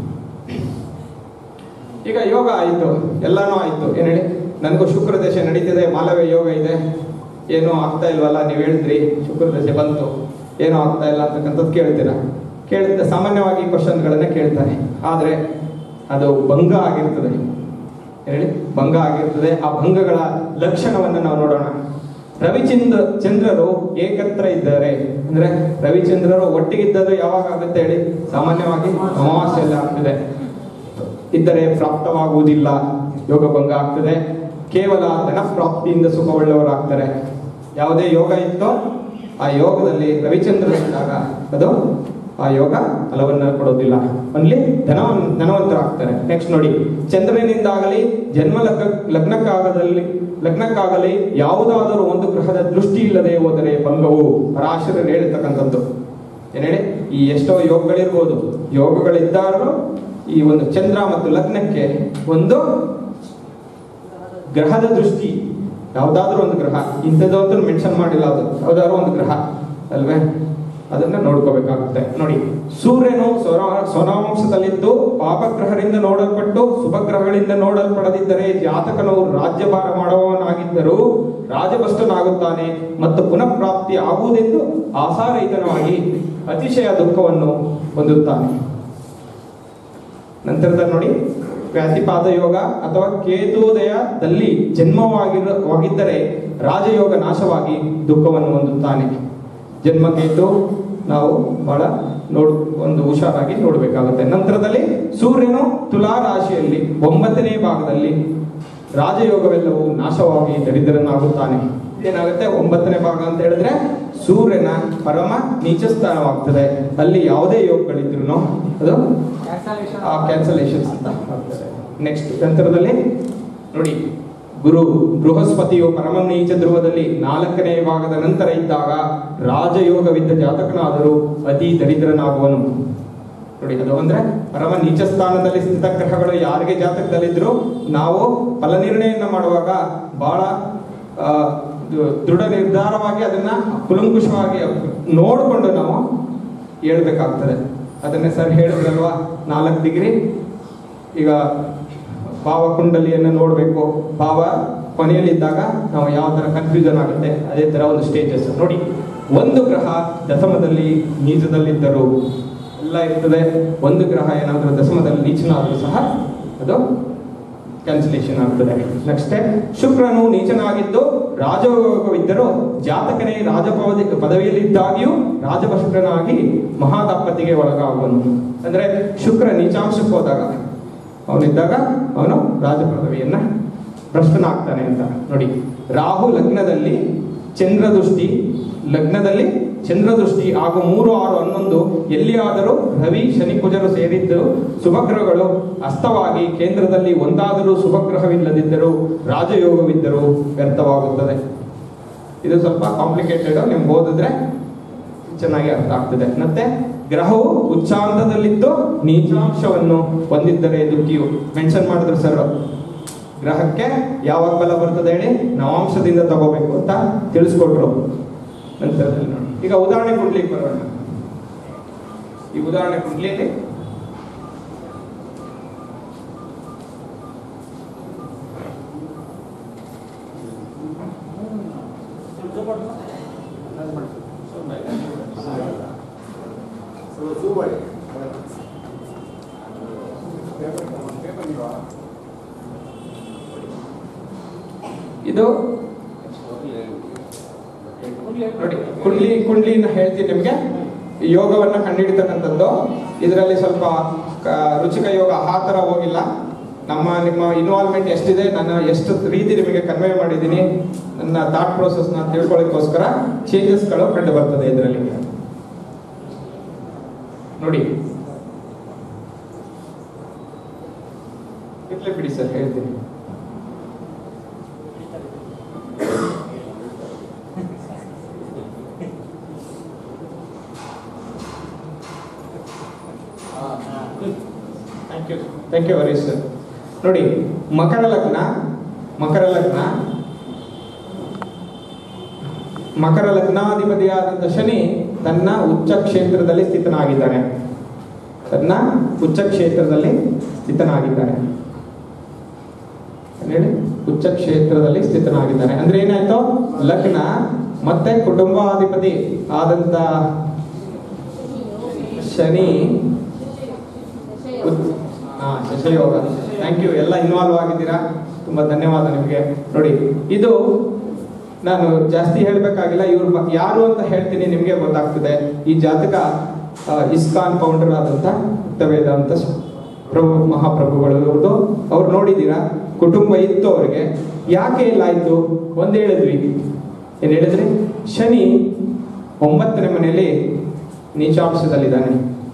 ಈಗ ಯೋಗ ಆಯಿತು ಎಲ್ಲಾನು ಆಯಿತು ಏನ್ ಹೇಳಿ ನನಗೂ ಶುಕ್ರ ದೇಶ ನಡೀತಿದೆ ಮಾಲವ್ಯ ಯೋಗ ಇದೆ ಏನೋ ಆಗ್ತಾ ಇಲ್ವಲ್ಲ ನೀವು ಹೇಳಿದ್ರಿ ಶುಕ್ರ ದಶೆ ಬಂತು ಏನೋ ಆಗ್ತಾ ಇಲ್ಲ ಅಂತಕ್ಕಂಥದ್ದು ಕೇಳ್ತೀರಾ ಕೇಳಿದ ಸಾಮಾನ್ಯವಾಗಿ ಕ್ವಶನ್ಗಳನ್ನ ಕೇಳ್ತಾರೆ ಆದ್ರೆ ಅದು ಭಂಗ ಆಗಿರ್ತದೆ ಹೇಳಿ ಭಂಗ ಆಗಿರ್ತದೆ ಆ ಭಂಗಗಳ ಲಕ್ಷಣವನ್ನ ನಾವು ನೋಡೋಣ ರವಿಚಂದ್ರ ಚಂದ್ರರು ಏಕತ್ರ ಇದ್ದಾರೆ ಅಂದ್ರೆ ರವಿಚಂದ್ರರು ಒಟ್ಟಿಗಿದ್ದದ್ದು ಯಾವಾಗ ಆಗುತ್ತೆ ಹೇಳಿ ಸಾಮಾನ್ಯವಾಗಿ ಅಮಾವಾಸ್ಯೆಯಲ್ಲಿ ಆಗ್ತದೆ ಇದ್ದರೆ ಪ್ರಾಪ್ತವಾಗುವುದಿಲ್ಲ ಯೋಗ ಭಂಗ ಆಗ್ತದೆ ಕೇವಲ ಧನ ಪ್ರಾಪ್ತಿಯಿಂದ ಸುಖವುಳ್ಳವರಾಗ್ತಾರೆ ಯಾವುದೇ ಯೋಗ ಇತ್ತೋ ಆ ಯೋಗದಲ್ಲಿ ರವಿಚಂದ್ರ ಇದ್ದಾಗ ಅದು ಆ ಯೋಗ ಫಲವನ್ನ ಕೊಡೋದಿಲ್ಲ ಅಲ್ಲಿ ಧನವನ್ ಧನವಂತರಾಗ್ತಾರೆ ನೆಕ್ಸ್ಟ್ ನೋಡಿ ಚಂದ್ರನಿಂದಾಗಲಿ ಜನ್ಮ ಲಗ್ನ ಲಗ್ನಕ್ಕಾಗದಲ್ಲಿ ಲಗ್ನಕ್ಕಾಗಲಿ ಯಾವುದಾದರೂ ಒಂದು ಗ್ರಹದ ದೃಷ್ಟಿ ಇಲ್ಲದೆ ಹೋದರೆ ಭಂಗವು ಪರಾಶರರು ಹೇಳಿರ್ತಕ್ಕಂಥದ್ದು ಏನ್ ಹೇಳಿ ಈ ಎಷ್ಟೋ ಯೋಗಗಳಿರ್ಬೋದು ಯೋಗಗಳಿದ್ದಾರು ಈ ಒಂದು ಚಂದ್ರ ಮತ್ತು ಲಗ್ನಕ್ಕೆ ಒಂದು ಗ್ರಹದ ದೃಷ್ಟಿ ಯಾವ್ದಾದ್ರು ಒಂದು ಗ್ರಹ ಇಂಥದ್ದು ಅಂತ ಮೆನ್ಷನ್ ಮಾಡಿಲ್ಲ ಅದು ಯಾವ್ದಾದ್ರು ಒಂದು ಗ್ರಹ ಅಲ್ವೇ ಅದನ್ನ ನೋಡ್ಕೋಬೇಕಾಗುತ್ತೆ ನೋಡಿ ಸೂರ್ಯನು ಸ್ವರ ಸ್ವನಾಂಶದಲ್ಲಿದ್ದು ಪಾಪಗ್ರಹದಿಂದ ನೋಡಲ್ಪಟ್ಟು ಶುಭಗ್ರಹಗಳಿಂದ ನೋಡಲ್ಪಡದಿದ್ದರೆ ಜಾತಕನು ರಾಜ್ಯಭಾರ ಮಾಡುವವನಾಗಿದ್ದರೂ ರಾಜಭ್ರಷ್ಟನಾಗುತ್ತಾನೆ ಮತ್ತು ಪುನಃ ಪ್ರಾಪ್ತಿ ಆಗುವುದೆಂದು ಆಸಾರಹಿತನವಾಗಿ ಅತಿಶಯ ದುಃಖವನ್ನು ಹೊಂದುತ್ತಾನೆ ನಂತರದಲ್ಲಿ ನೋಡಿ ವ್ಯಾತಿಪಾದ ಯೋಗ ಅಥವಾ ಕೇತೋದಯದಲ್ಲಿ ಜನ್ಮವಾಗಿರವಾಗಿದ್ದರೆ ರಾಜಯೋಗ ನಾಶವಾಗಿ ದುಃಖವನ್ನು ಹೊಂದುತ್ತಾನೆ ಜನ್ಮಕೇತು ನಾವು ಬಹಳ ನೋಡ್ ಒಂದು ಹುಷಾರಾಗಿ ನೋಡಬೇಕಾಗುತ್ತೆ ನಂತರದಲ್ಲಿ ಸೂರ್ಯನು ತುಲಾ ರಾಶಿಯಲ್ಲಿ ಒಂಬತ್ತನೇ ಭಾಗದಲ್ಲಿ ರಾಜಯೋಗವೆಲ್ಲವೂ ನಾಶವಾಗಿ ದರಿದ್ರನಾಗುತ್ತಾನೆ ಏನಾಗುತ್ತೆ ಒಂಬತ್ತನೇ ಭಾಗ ಅಂತ ಹೇಳಿದ್ರೆ ಸೂರ್ಯನ ಪರಮ ನೀಚ ಸ್ಥಾನವಾಗ್ತದೆ ಅಲ್ಲಿ ಯಾವುದೇ ಯೋಗಗಳಿದ್ರು ಅದು ಕ್ಯಾನ್ಸಲೇಷನ್ಸ್ ಅಂತ ಆಗ್ತದೆ ನೆಕ್ಸ್ಟ್ ನಂತರದಲ್ಲಿ ನೋಡಿ ಗುರು ಬೃಹಸ್ಪತಿಯು ಪರಮ ನೀಚ ಧ್ರುವದಲ್ಲಿ ನಾಲ್ಕನೇ ಭಾಗದ ನಂತರ ಇದ್ದಾಗ ರಾಜಯೋಗವಿದ್ದ ಜಾತಕನಾದರೂ ಅತಿ ದರಿದ್ರನಾಗುವನು ನೋಡಿ ಅದು ಅಂದ್ರೆ ಪರಮ ನೀಚ ಸ್ಥಾನದಲ್ಲಿ ಸ್ಥಿತ ಗ್ರಹಗಳು ಯಾರಿಗೆ ಜಾತಕದಲ್ಲಿದ್ರು ನಾವು ಫಲ ನಿರ್ಣಯನ ಮಾಡುವಾಗ ಬಹಳ ಆ, ದು- ದೃಢ ನಿರ್ಧಾರವಾಗಿ ಅದನ್ನ ಕುಲಂಕುಷವಾಗಿ ನೋಡಿಕೊಂಡು ನಾವು ಹೇಳ್ಬೇಕಾಗ್ತದೆ ಅದನ್ನೇ ಸರ್ ಹೇಳಿದ್ರಲ್ವಾ ನಾಲ್ಕು ಡಿಗ್ರಿ ಈಗ ಭಾವ ಕುಂಡಲಿಯನ್ನು ನೋಡಬೇಕು ಭಾವ ಕೊನೆಯಲ್ಲಿದ್ದಾಗ ನಾವು ಯಾವ ತರ ಕನ್ಫ್ಯೂಷನ್ ಆಗುತ್ತೆ ಅದೇ ತರ ಒಂದು ಸ್ಟೇಜಸ್ ನೋಡಿ ಒಂದು ಗ್ರಹ ದಶಮದಲ್ಲಿ ನೀಚದಲ್ಲಿದ್ದರು ಎಲ್ಲ ಇರ್ತದೆ ಒಂದು ಗ್ರಹ ಏನಾದರೂ ದಶಮದಲ್ಲಿ ನೀಚನಾದರೂ ಸಹ ಅದು ಕ್ಯಾನ್ಸಲೇಷನ್ ಆಗ್ತದೆ ನೆಕ್ಸ್ಟ್ ಶುಕ್ರನು ನೀಚನಾಗಿದ್ದು ರಾಜಯೋಗವಿದ್ದರೂ ಜಾತಕನೇ ರಾಜಪದವಿ ಪದವಿಯಲ್ಲಿದ್ದಾಗಿಯೂ ರಾಜಭ್ರಷ್ಟನಾಗಿ ಮಹಾದಪ್ಪತಿಗೆ ಒಳಗಾಗುವನು ಅಂದ್ರೆ ಶುಕ್ರ ನೀಚಾಂಶಕ್ಕೆ ಹೋದಾಗ ಅವನಿದ್ದಾಗ ಅವನು ರಾಜ ಪದವಿಯನ್ನ ಭ್ರಷ್ಟನಾಗ್ತಾನೆ ಅಂತ ನೋಡಿ ರಾಹು ಲಗ್ನದಲ್ಲಿ ಚಂದ್ರ ದೃಷ್ಟಿ ಲಗ್ನದಲ್ಲಿ ಚಂದ್ರ ದೃಷ್ಟಿ ಹಾಗೂ ಮೂರು ಆರು ಹನ್ನೊಂದು ಎಲ್ಲಿಯಾದರೂ ರವಿ ಶನಿ ಕುಜರು ಸೇರಿದ್ದು ಶುಭಗ್ರಹಗಳು ಅಸ್ತವಾಗಿ ಕೇಂದ್ರದಲ್ಲಿ ಒಂದಾದರೂ ಶುಭಗ್ರಹವಿಲ್ಲದಿದ್ದರೂ ರಾಜಯೋಗವಿದ್ದರೂ ವ್ಯರ್ಥವಾಗುತ್ತದೆ ಇದು ಸ್ವಲ್ಪ ಕಾಂಪ್ಲಿಕೇಟೆಡ್ ನಿಮ್ಗೆ ಓದಿದ್ರೆ ಚೆನ್ನಾಗಿ ಅರ್ಥ ಆಗ್ತದೆ ಮತ್ತೆ ಗ್ರಹವು ಉಚ್ಚಾಂತದಲ್ಲಿದ್ದು ನೀಚಾಂಶವನ್ನು ಹೊಂದಿದ್ದರೆ ದುಃಖಿಯು ಮೆನ್ಷನ್ ಮಾಡಿದ್ರು ಸರ್ ಗ್ರಹಕ್ಕೆ ಯಾವಾಗ ಬಲ ಬರ್ತದೆ ಹೇಳಿ ನವಾಂಶದಿಂದ ತಗೋಬೇಕು ಅಂತ ತಿಳಿಸ್ಕೊಟ್ರು ನಂತರದಲ್ಲಿ ನೋಡಿ ಈಗ ಉದಾಹರಣೆ ಕೊಡ್ಲಿಕ್ಕೆ ಬರೋಣ ಈ ಉದಾಹರಣೆ ಕೊಡ್ಲಿಕ್ಕೆ ಇದು ನೋಡಿ ಕುಂಡ್ಲಿ ಕುಂಡ್ಲಿನ ಹೇಳ್ತೀನಿ ನಿಮಗೆ ಯೋಗವನ್ನ ಕಂಡುಹಿಡಿತಕ್ಕಂಥದ್ದು ಇದರಲ್ಲಿ ಸ್ವಲ್ಪ ಕ- ರುಚಿಕ ಯೋಗ ಆ ಥರ ಹೋಗಿಲ್ಲ ನಮ್ಮ ನಿಮ್ಮ ಇನ್ವಾಲ್ವ್ಮೆಂಟ್ ಎಷ್ಟಿದೆ ನಾನು ಎಷ್ಟು ರೀತಿ ನಿಮಗೆ ಕನ್ವೆ ಮಾಡಿದ್ದೀನಿ ನನ್ನ ಥಾಟ್ ಪ್ರೋಸೆಸ್ನ ತಿಳ್ಕೊಳ್ಳೋಕ್ಕೋಸ್ಕರ ಚೇಂಜಸ್ಗಳು ಕಂಡು ಬರ್ತದೆ ಇದರಲ್ಲಿ ನೋಡಿ ಇರ್ಲಿ ಬಿಡಿ ಸರ್ ಹೇಳ್ತೀನಿ thank you thank you Harish sir ನೋಡಿ ಮಕರ ಲಗ್ನ ಮಕರ ಲಗ್ನ ಮಕರ ಲಗ್ನಾಧಿಪತಿಯಾದಂಥ ಶನಿ ತನ್ನ ಉಚ್ಚ ಕ್ಷೇತ್ರದಲ್ಲಿ ಸ್ಥಿತನಾಗಿದ್ದಾನೆ ತನ್ನ ಉಚ್ಚ ಕ್ಷೇತ್ರದಲ್ಲಿ ಸ್ಥಿತನಾಗಿದ್ದಾನೆ ಏನ್ ಹೇಳಿ ಉಚ್ಚ ಕ್ಷೇತ್ರದಲ್ಲಿ ಸ್ಥಿತನಾಗಿದ್ದಾನೆ ಅಂದ್ರೆ ಏನಾಯ್ತು ಲಗ್ನ ಮತ್ತೆ ಕುಟುಂಬಾಧಿಪತಿ ಆದಂತ ಶನಿ ಉತ್- ಹಾ ಶಶಯೋಗ ಥ್ಯಾಂಕ್ ಯು ಎಲ್ಲ ಇನ್ವಾಲ್ವ್ ಆಗಿದ್ದೀರಾ ತುಂಬಾ ಧನ್ಯವಾದ ನಿಮಗೆ ನೋಡಿ ಇದು ನಾನು ಜಾಸ್ತಿ ಹೇಳ್ಬೇಕಾಗಿಲ್ಲ ಇವ್ರ ಬ- ಯಾರು ಅಂತ ಹೇಳ್ತೀನಿ ನಿಮ್ಗೆ ಗೊತ್ತಾಗ್ತದೆ ಈ ಜಾತಕ ಆ, ಇಸ್ಕಾನ್ ಫೌಂಡರ್ ಆದಂತ ವೇದಾಂತ ಸ- ಪ್ರಭು ಮಹಾಪ್ರಭುಗಳು ಇವ್ರದ್ದು ಅವ್ರು ನೋಡಿದ್ದೀರಾ ಕುಟುಂಬ ಇತ್ತು ಅವ್ರಿಗೆ ಯಾಕೆ ಇಲ್ಲ ಆಯ್ತು ಒಂದ್ ಹೇಳಿದ್ವಿ ಏನ್ ಹೇಳಿದ್ರಿ ಶನಿ ಒಂಬತ್ತನೇ ಮನೆಯಲ್ಲಿ ನೀಚಾಂಶದಲ್ಲಿದ್ದಾನೆ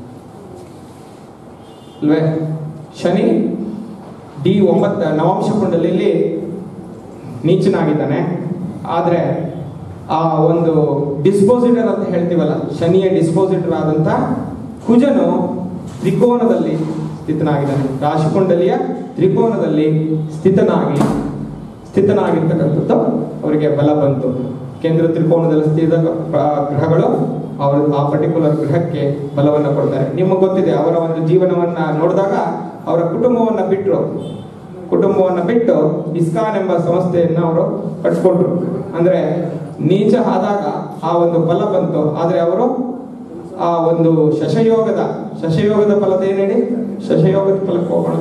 ಅಲ್ವೇ ಶನಿ ಡಿ ಒಂಬತ್ತ ನವಾಂಶ ಕುಂಡಲಿಯಲ್ಲಿ ನೀಚನಾಗಿದ್ದಾನೆ ಆದ್ರೆ ಆ ಒಂದು ಡಿಸ್ಪೋಸಿಟರ್ ಅಂತ ಹೇಳ್ತೀವಲ್ಲ ಶನಿಯ ಡಿಸ್ಪೋಸಿಟರ್ ಆದಂತ ಕುಜನು ತ್ರಿಕೋನದಲ್ಲಿ ಸ್ಥಿತನಾಗಿದ್ದಾನೆ ರಾಶಿಕುಂಡಲಿಯ ತ್ರಿಕೋನದಲ್ಲಿ ಸ್ಥಿತನಾಗಿ ಸ್ಥಿತನಾಗಿರ್ತಕ್ಕಂಥದ್ದು ಅವರಿಗೆ ಬಲ ಬಂತು ಕೇಂದ್ರ ತ್ರಿಕೋನದಲ್ಲಿ ಸ್ಥಿತ ಆ, ಗ್ರಹಗಳು ಅವರ ಆ ಪರ್ಟಿಕ್ಯುಲರ್ ಗ್ರಹಕ್ಕೆ ಬಲವನ್ನ ಕೊಡ್ತಾರೆ ನಿಮಗೆ ಗೊತ್ತಿದೆ ಅವರ ಒಂದು ಜೀವನವನ್ನ ನೋಡಿದಾಗ ಅವರ ಕುಟುಂಬವನ್ನ ಬಿಟ್ಟರು ಕುಟುಂಬವನ್ನ ಬಿಟ್ಟು ಇಸ್ಕಾನ್ ಎಂಬ ಸಂಸ್ಥೆಯನ್ನ ಅವರು ಕಟ್ಕೊಂಡ್ರು ಅಂದ್ರೆ ನೀಚ ಆದಾಗ ಆ ಒಂದು ಫಲ ಬಂತು ಆದ್ರೆ ಅವರು ಆ ಒಂದು ಶಶಯೋಗದ ಶಶಯೋಗದ ಫಲದ ಏನ್ ಹೇಳಿ ಶಶಯೋಗದ ಫಲಕ್ಕೆ ಹೋಗೋಣ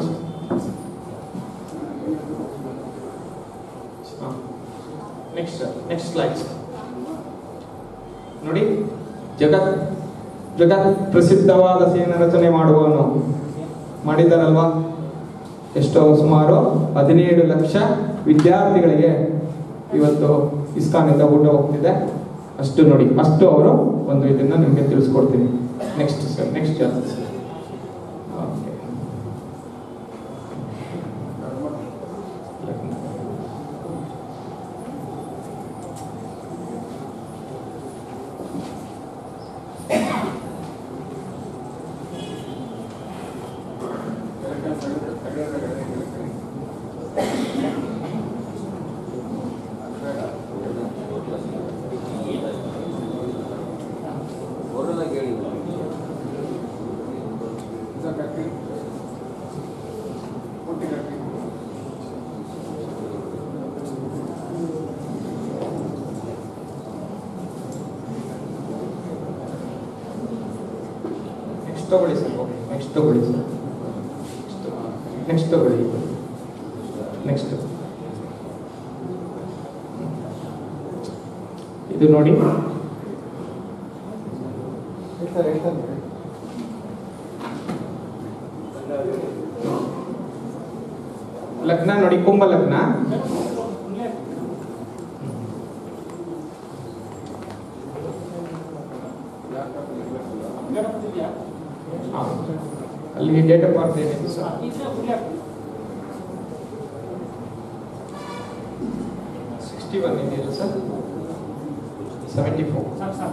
ನೆಕ್ಸ್ಟ್ ನೆಕ್ಸ್ಟ್ ಸ್ಲೈಡ್ ನೋಡಿ ಜಗತ್ ಜಗತ್ ಪ್ರಸಿದ್ಧವಾದ ಸೇನ ರಚನೆ ಮಾಡುವವನು ಮಾಡಿದ್ದಾರಲ್ವಾ ಎಷ್ಟೋ ಸುಮಾರು ಹದಿನೇಳು ಲಕ್ಷ ವಿದ್ಯಾರ್ಥಿಗಳಿಗೆ ಇವತ್ತು ಇಸ್ಕಾನಿಂದ ಊಟ ಹೋಗ್ತಿದೆ ಅಷ್ಟು ನೋಡಿ ಅಷ್ಟು ಅವರು ಒಂದು ಇದನ್ನ ನಿಮಗೆ ತಿಳಿಸ್ಕೊಡ್ತೀನಿ ನೆಕ್ಸ್ಟ್ ಸರ್ ನೆಕ್ಸ್ಟ್ ಜಾಸ್ತಿ ಸರ್ ಓಕೆ ನೆಕ್ಸ್ಟ್ ತಗೊಳ್ಳಿ ಸರ್ ನೆಕ್ಸ್ಟ್ ತಗೊಳ್ಳಿ ಸರ್ ನೆಕ್ಸ್ಟ್ ತಗೊಳ್ಳಿ ನೆಕ್ಸ್ಟ್ ಇದು ನೋಡಿ ಲಗ್ನ ನೋಡಿ ಕುಂಭ ಲಗ್ನ ಹಾ. ಅಲ್ಲಿ ಡೇಟ್ ಆಫ್ ಬರ್ತ್ ಏನಿದೆ ಸರ್ ಸಿಕ್ಸ್ಟಿ ಒನ್ ಇದೆಯಲ್ಲ ಸರ್ ಸೆವೆಂಟಿ ಫೋರ್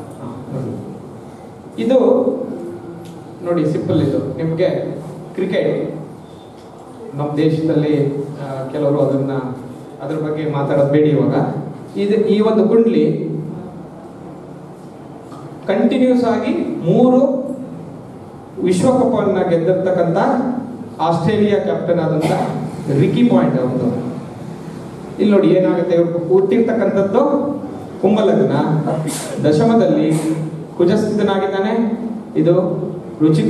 ಇದು ನೋಡಿ ಸಿಂಪಲ್ ಇದು ನಿಮಗೆ ಕ್ರಿಕೆಟ್ ನಮ್ಮ ದೇಶದಲ್ಲಿ ಆ, ಕೆಲವರು ಅದನ್ನ ಅದ್ರ ಬಗ್ಗೆ ಮಾತಾಡೋದು ಬೇಡಿ ಇವಾಗ ಇದು ಈ ಒಂದು ಕುಂಡ್ಲಿ ಕಂಟಿನ್ಯೂಸ್ ಆಗಿ ಮೂರು ವಿಶ್ವಕಪ್ ಅನ್ನ ಗೆದ್ದಿರ್ತಕ್ಕಂಥ ಆಸ್ಟ್ರೇಲಿಯಾ ಕ್ಯಾಪ್ಟನ್ ಆದಂತ ರಿಕಿ ಪಾಯಿಂಟ್ ಅವನು ಇಲ್ಲಿ ನೋಡಿ ಏನಾಗುತ್ತೆ ಇವ್ರು ಹುಟ್ಟಿರ್ತಕ್ಕಂಥದ್ದು ಕುಂಭಲಗ್ನ ದಶಮದಲ್ಲಿ ಕುಜಸ್ಥಿತನಾಗಿದ್ದಾನೆ ಇದು ರುಚಿಕ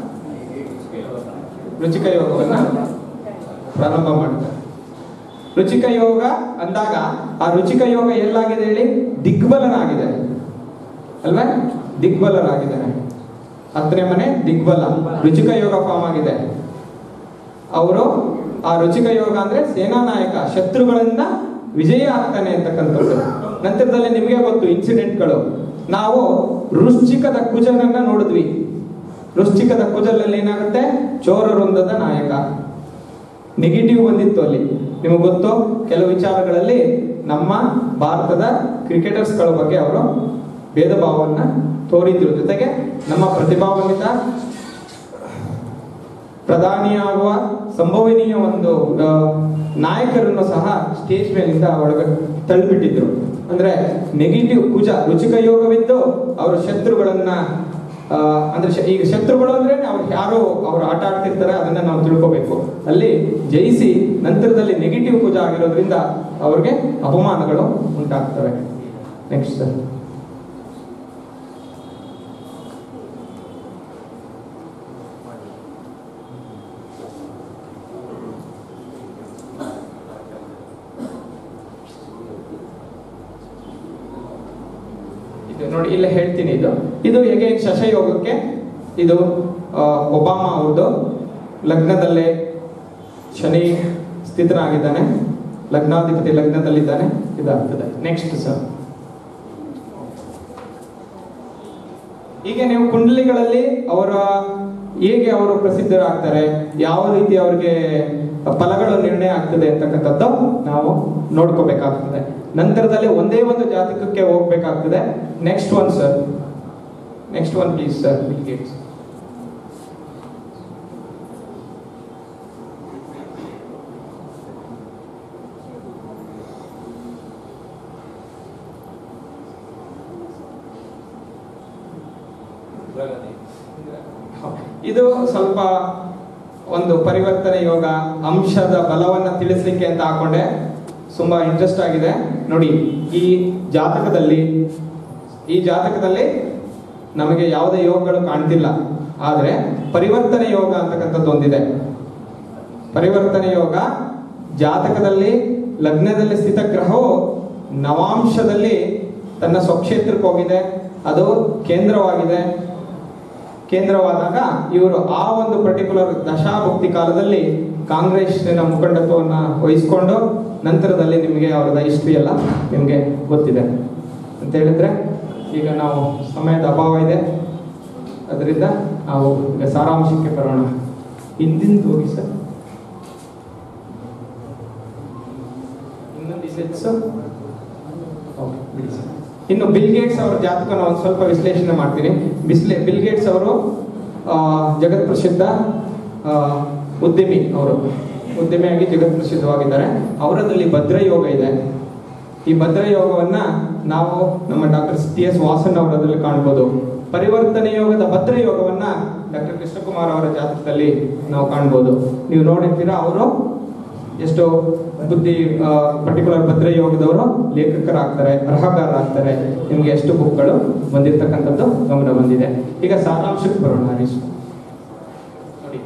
ರುಚಿಕ ಯೋಗವನ್ನ ಪ್ರಾರಂಭ ಮಾಡ್ತಾರೆ ರುಚಿಕ ಯೋಗ ಅಂದಾಗ ಆ ರುಚಿಕ ಯೋಗ ಎಲ್ಲಾಗಿದೆ ಹೇಳಿ ದಿಗ್ಬಲನಾಗಿದೆ ಅಲ್ವಾ ದಿಗ್ಬಲರಾಗಿದ್ದಾರೆ ಹತ್ತನೇ ಮನೆ ದಿಗ್ಬಲ ರುಚಿಕ ಯೋಗ ಫಾರ್ಮ್ ಆಗಿದೆ ಅವರು ಆ ರುಚಿಕ ಯೋಗ ಅಂದ್ರೆ ಸೇನಾ ನಾಯಕ ಶತ್ರುಗಳಿಂದ ವಿಜಯ ಆಗ್ತಾನೆ ಅಂತಕ್ಕಂಥದ್ದು ನಂತರದಲ್ಲಿ ನಿಮಗೆ ಗೊತ್ತು ಇನ್ಸಿಡೆಂಟ್ಗಳು ನಾವು ವೃಶ್ಚಿಕದ ಕುಜನನ್ನ ನೋಡಿದ್ವಿ ವೃಶ್ಚಿಕದ ಕುಜಲಲ್ಲಿ ಏನಾಗುತ್ತೆ ಚೋರ ವೃಂದದ ನಾಯಕ ನೆಗೆಟಿವ್ ಬಂದಿತ್ತು ಅಲ್ಲಿ ನಿಮಗೆ ಗೊತ್ತು ಕೆಲವು ವಿಚಾರಗಳಲ್ಲಿ ನಮ್ಮ ಭಾರತದ ಕ್ರಿಕೆಟರ್ಸ್ಗಳ ಬಗ್ಗೆ ಅವರು ಭೇದ ಭಾವವನ್ನ ತೋರಿದ್ರು ಜೊತೆಗೆ ನಮ್ಮ ಪ್ರತಿಭಾನ್ವಿತ ಪ್ರಧಾನಿಯಾಗುವ ಸಂಭವನೀಯ ಒಂದು ಆ, ನಾಯಕರನ್ನು ಸಹ ಸ್ಟೇಜ್ ಮೇಲಿಂದ ಒಳಗೆ ತಳ್ಳಿಬಿಟ್ಟಿದ್ರು ಅಂದ್ರೆ ನೆಗೆಟಿವ್ ಕುಜ ರುಚಿಕ ಯೋಗವಿದ್ದು ಅವರ ಶತ್ರುಗಳನ್ನ ಆ, ಅಂದ್ರೆ ಶ- ಈಗ ಶತ್ರುಗಳು ಅಂದ್ರೆ ಅವ್ರು ಯಾರು ಅವ್ರು ಆಟ ಆಡ್ತಿರ್ತಾರೆ ಅದನ್ನ ನಾವು ತಿಳ್ಕೋಬೇಕು ಅಲ್ಲಿ ಜಯಿಸಿ ನಂತರದಲ್ಲಿ ನೆಗೆಟಿವ್ ಪೂಜ ಆಗಿರೋದ್ರಿಂದ ಅವ್ರಿಗೆ ಅಪಮಾನಗಳು ಉಂಟಾಗ್ತವೆ ನೆಕ್ಸ್ಟ್ ಸರ್ ಇದು ನೋಡಿ ಇಲ್ಲೇ ಹೇಳ್ತೀನಿ ಇದು ಇದು ಹೇಗೆ ಶಶಯೋಗಕ್ಕೆ ಇದು ಆ, ಒಬಾಮಾ ಅವ್ರದ್ದು ಲಗ್ನದಲ್ಲೇ ಶನಿ ಸ್ಥಿತನಾಗಿದ್ದಾನೆ ಲಗ್ನಾಧಿಪತಿ ಲಗ್ನದಲ್ಲಿದ್ದಾನೆ ಇದಾಗ್ತದೆ ನೆಕ್ಸ್ಟ್ ಸರ್ ಹೀಗೆ ನೀವು ಕುಂಡಲಿಗಳಲ್ಲಿ ಅವರ ಹೇಗೆ ಅವರು ಪ್ರಸಿದ್ಧರಾಗ್ತಾರೆ ಯಾವ ರೀತಿ ಅವ್ರಿಗೆ ಫಲಗಳು ನಿರ್ಣಯ ಆಗ್ತದೆ ಅಂತಕ್ಕಂಥದ್ದು ನಾವು ನೋಡ್ಕೋಬೇಕಾಗ್ತದೆ ನಂತರದಲ್ಲಿ ಒಂದೇ ಒಂದು ಜಾತಕಕ್ಕೆ ಹೋಗ್ಬೇಕಾಗ್ತದೆ next one sir next one please sir Bill Gates ಇದು ಸ್ವಲ್ಪ ಒಂದು ಪರಿವರ್ತನೆ ಯೋಗ ಅಂಶದ ಬಲವನ್ನ ತಿಳಿಸ್ಲಿಕ್ಕೆ ಅಂತ ಹಾಕೊಂಡೆ ತುಂಬಾ ಇಂಟ್ರೆಸ್ಟ್ ಆಗಿದೆ ನೋಡಿ ಈ ಜಾತಕದಲ್ಲಿ ಈ ಜಾತಕದಲ್ಲಿ ನಮಗೆ ಯಾವುದೇ ಯೋಗಗಳು ಕಾಣ್ತಿಲ್ಲ ಆದ್ರೆ ಪರಿವರ್ತನೆ ಯೋಗ ಅಂತಕ್ಕಂಥದ್ದು ಒಂದಿದೆ ಪರಿವರ್ತನೆ ಯೋಗ ಜಾತಕದಲ್ಲಿ ಲಗ್ನದಲ್ಲಿ ಸ್ಥಿತ ಗ್ರಹವು ನವಾಂಶದಲ್ಲಿ ತನ್ನ ಸ್ವಕ್ಷೇತ್ರಕ್ಕೆ ಹೋಗಿದೆ ಅದು ಕೇಂದ್ರವಾಗಿದೆ ಕೇಂದ್ರವಾದಾಗ ಇವರು ಆ ಒಂದು ಪರ್ಟಿಕ್ಯುಲರ್ ದಶಾಭಕ್ತಿ ಕಾಲದಲ್ಲಿ ಕಾಂಗ್ರೆಸ್ಸಿನ ಮುಖಂಡತ್ವವನ್ನ ವಹಿಸಿಕೊಂಡು ನಂತರದಲ್ಲಿ ನಿಮಗೆ ಅವರದ ಹಿಸ್ಟ್ರಿ ಎಲ್ಲ ನಿಮಗೆ ಗೊತ್ತಿದೆ ಅಂತ ಹೇಳಿದ್ರೆ ಈಗ ನಾವು ಸಮಯದ ಅಭಾವ ಇದೆ ಅದರಿಂದ ನಾವು ಈಗ ಸಾರಾಂಶಕ್ಕೆ ಬರೋಣ ಹಿಂದಿಂದು ಹೋಗಿ ಸರ್ ಇನ್ನೊಂದು ಇದೆ ಸರ್ ಓಕೆ ಬಿಡಿ ಸರ್ ಇನ್ನು ಬಿಲ್ ಗೇಟ್ಸ್ ಅವರ ಜಾತಕನ ಒಂದು ಸ್ವಲ್ಪ ವಿಶ್ಲೇಷಣೆ ಮಾಡ್ತೀನಿ ಬಿಸ್ಲೆ ಬಿಲ್ ಗೇಟ್ಸ್ ಅವರು ಆ, ಜಗತ್ ಪ್ರಸಿದ್ಧ ಆ, ಉದ್ಯಮಿ ಅವರು ಉದ್ಯಮಿಯಾಗಿ ಜಗತ್ ಪ್ರಸಿದ್ಧವಾಗಿದ್ದಾರೆ ಅವರದಲ್ಲಿ ಭದ್ರ ಯೋಗ ಇದೆ ಈ ಭದ್ರ ಯೋಗವನ್ನ ನಾವು ನಮ್ಮ ಡಾಕ್ಟರ್ ಟಿ ಎಸ್ ವಾಸನ್ ಅವರದಲ್ಲಿ ಕಾಣ್ಬೋದು ಪರಿವರ್ತನೆ ಯೋಗದ ಭದ್ರ ಯೋಗವನ್ನ ಡಾಕ್ಟರ್ ಕೃಷ್ಣಕುಮಾರ್ ಅವರ ಜಾತಕದಲ್ಲಿ ನಾವು ಕಾಣ್ಬೋದು ನೀವು ನೋಡಿರ್ತೀರಾ ಅವರು ಎಷ್ಟು ಬುದ್ಧಿ ಪರ್ಟಿಕ್ಯುಲರ್ ಭದ್ರ ಯೋಗದವರು ಲೇಖಕರಾಗ್ತಾರೆ ಬರಹಗಾರರಾಗ್ತಾರೆ ನಿಮ್ಗೆ ಎಷ್ಟು ಬುಕ್ಗಳು ಬಂದಿರತಕ್ಕಂಥದ್ದು ಗಮನ ಬಂದಿದೆ ಈಗ ಸಾರಾಂಶಕ್ಕೆ ಬರೋಣ ಹರೀಶ್ ನೋಡಿ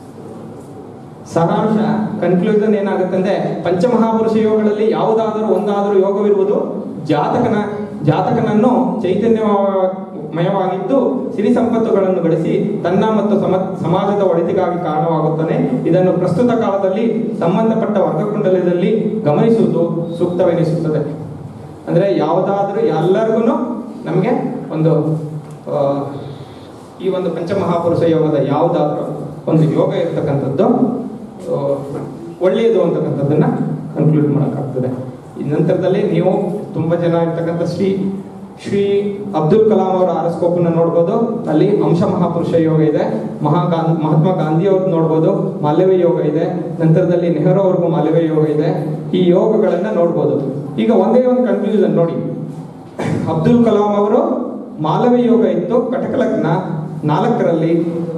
ಸಾರಾಂಶ ಕನ್ಕ್ಲೂಷನ್ ಏನಾಗುತ್ತಂದ್ರೆ ಪಂಚಮಹಾಪುರುಷ ಯೋಗಗಳಲ್ಲಿ ಯಾವುದಾದರೂ ಒಂದಾದರೂ ಯೋಗವಿರುವುದು ಜಾತಕನ ಜಾತಕನನ್ನು ಚೈತನ್ಯಮಯವಾಗಿದ್ದು ಸಿರಿ ಸಂಪತ್ತುಗಳನ್ನು ಗಳಿಸಿ ತನ್ನ ಮತ್ತು ಸಮ ಸಮಾಜದ ಒಳಿತಿಗಾಗಿ ಕಾರಣವಾಗುತ್ತಾನೆ ಇದನ್ನು ಪ್ರಸ್ತುತ ಕಾಲದಲ್ಲಿ ಸಂಬಂಧಪಟ್ಟ ವರ್ಗಕುಂಡಲದಲ್ಲಿ ಗಮನಿಸುವುದು ಸೂಕ್ತವೆನಿಸುತ್ತದೆ ಅಂದ್ರೆ ಯಾವುದಾದ್ರೂ ಎಲ್ಲರಿಗೂ ನಮಗೆ ಒಂದು ಆ, ಈ ಒಂದು ಪಂಚಮಹಾಪುರುಷ ಯೋಗದ ಯಾವುದಾದ್ರೂ ಒಂದು ಯೋಗ ಇರ್ತಕ್ಕಂಥದ್ದು ಆ, ಒಳ್ಳೆಯದು ಅಂತಕ್ಕಂಥದ್ದನ್ನ ಕನ್ಕ್ಲೂಡ್ ಮಾಡೋಕ್ಕಾಗ್ತದೆ ಈ ನಂತರದಲ್ಲಿ ನೀವು ತುಂಬಾ ಜನ ಇರ್ತಕ್ಕಂಥ ಶ್ರೀ ಶ್ರೀ ಅಬ್ದುಲ್ ಕಲಾಂ ಅವರ ಆರಸ್ಕೋಪನ್ನ ನೋಡ್ಬೋದು ಅಲ್ಲಿ ಅಂಶ ಮಹಾಪುರುಷ ಯೋಗ ಇದೆ ಮಹಾ ಗಾಂಧಿ ಮಹಾತ್ಮ ಗಾಂಧಿ ಅವ್ರದ್ದು ನೋಡ್ಬೋದು ಮಾಲವ್ಯ ಯೋಗ ಇದೆ ನಂತರದಲ್ಲಿ ನೆಹರು ಅವ್ರಿಗೂ ಮಾಲವ್ಯ ಯೋಗ ಇದೆ ಈ ಯೋಗಗಳನ್ನ ನೋಡ್ಬೋದು ಈಗ ಒಂದೇ ಒಂದು ಕನ್ಫ್ಯೂಷನ್ ನೋಡಿ ಅಬ್ದುಲ್ ಕಲಾಂ ಅವರು ಮಾಲವ್ಯ ಯೋಗ ಇತ್ತು ಕಟಕ ಲಗ್ನ ನಾಲ್ಕರಲ್ಲಿ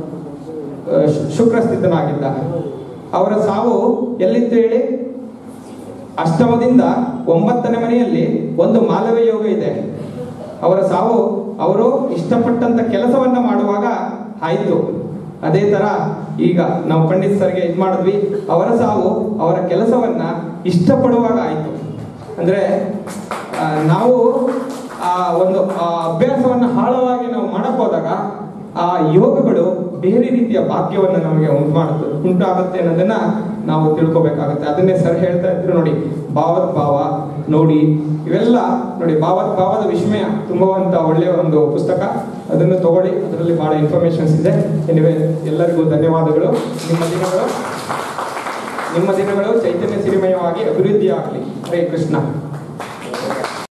ಆ, ಶು- ಶುಕ್ರ ಸ್ಥಿತನಾಗಿದ್ದ ಅವರ ಸಾವು ಎಲ್ಲಿತ್ತು ಹೇಳಿ ಅಷ್ಟಮದಿಂದ ಒಂಬತ್ತನೇ ಮನೆಯಲ್ಲಿ ಒಂದು ಮಾಲವ್ಯ ಯೋಗ ಇದೆ ಅವರ ಸಾವು ಅವರು ಇಷ್ಟಪಟ್ಟಂತ ಕೆಲಸವನ್ನ ಮಾಡುವಾಗ ಆಯ್ತು ಅದೇ ತರ ಈಗ ನಾವು ಪಂಡಿತ್ ಸರ್ಗೆ ಇದ್ ಮಾಡಿದ್ವಿ ಅವರ ಸಾವು ಅವರ ಕೆಲಸವನ್ನ ಇಷ್ಟಪಡುವಾಗ ಆಯ್ತು ಅಂದ್ರೆ ಆ, ನಾವು ಆ ಒಂದು ಆ ಅಭ್ಯಾಸವನ್ನ ಆಳವಾಗಿ ನಾವು ಮಾಡಕ್ ಹೋದಾಗ ಆ ಯೋಗಗಳು ಬೇರೆ ರೀತಿಯ ಭಾಗ್ಯವನ್ನ ನಮಗೆ ಉಂಟು ಮಾಡುತ್ತೆ ಉಂಟಾಗುತ್ತೆ ಅನ್ನೋದನ್ನ ನಾವು ತಿಳ್ಕೊಬೇಕಾಗುತ್ತೆ ಅದನ್ನೇ ಸರ್ ಹೇಳ್ತಾ ಇದ್ರು ನೋಡಿ ಭಾವತ್ ಭಾವ ನೋಡಿ ಇವೆಲ್ಲ ನೋಡಿ ಭಾವತ್ ಭಾವದ ವಿಸ್ಮಯ ತುಂಬುವಂತ ಒಳ್ಳೆಯ ಒಂದು ಪುಸ್ತಕ ಅದನ್ನು ತಗೊಳ್ಳಿ ಅದರಲ್ಲಿ ಬಹಳ ಇನ್ಫಾರ್ಮೇಶನ್ಸ್ ಇದೆ ಎನಿವೆ ಎಲ್ಲರಿಗೂ ಧನ್ಯವಾದಗಳು ನಿಮ್ಮ ದಿನಗಳು ನಿಮ್ಮ ದಿನಗಳು ಚೈತನ್ಯ ಸಿರಿಮಯವಾಗಿ ಅಭಿವೃದ್ಧಿ ಆಗಲಿ ಹರೇ ಕೃಷ್ಣ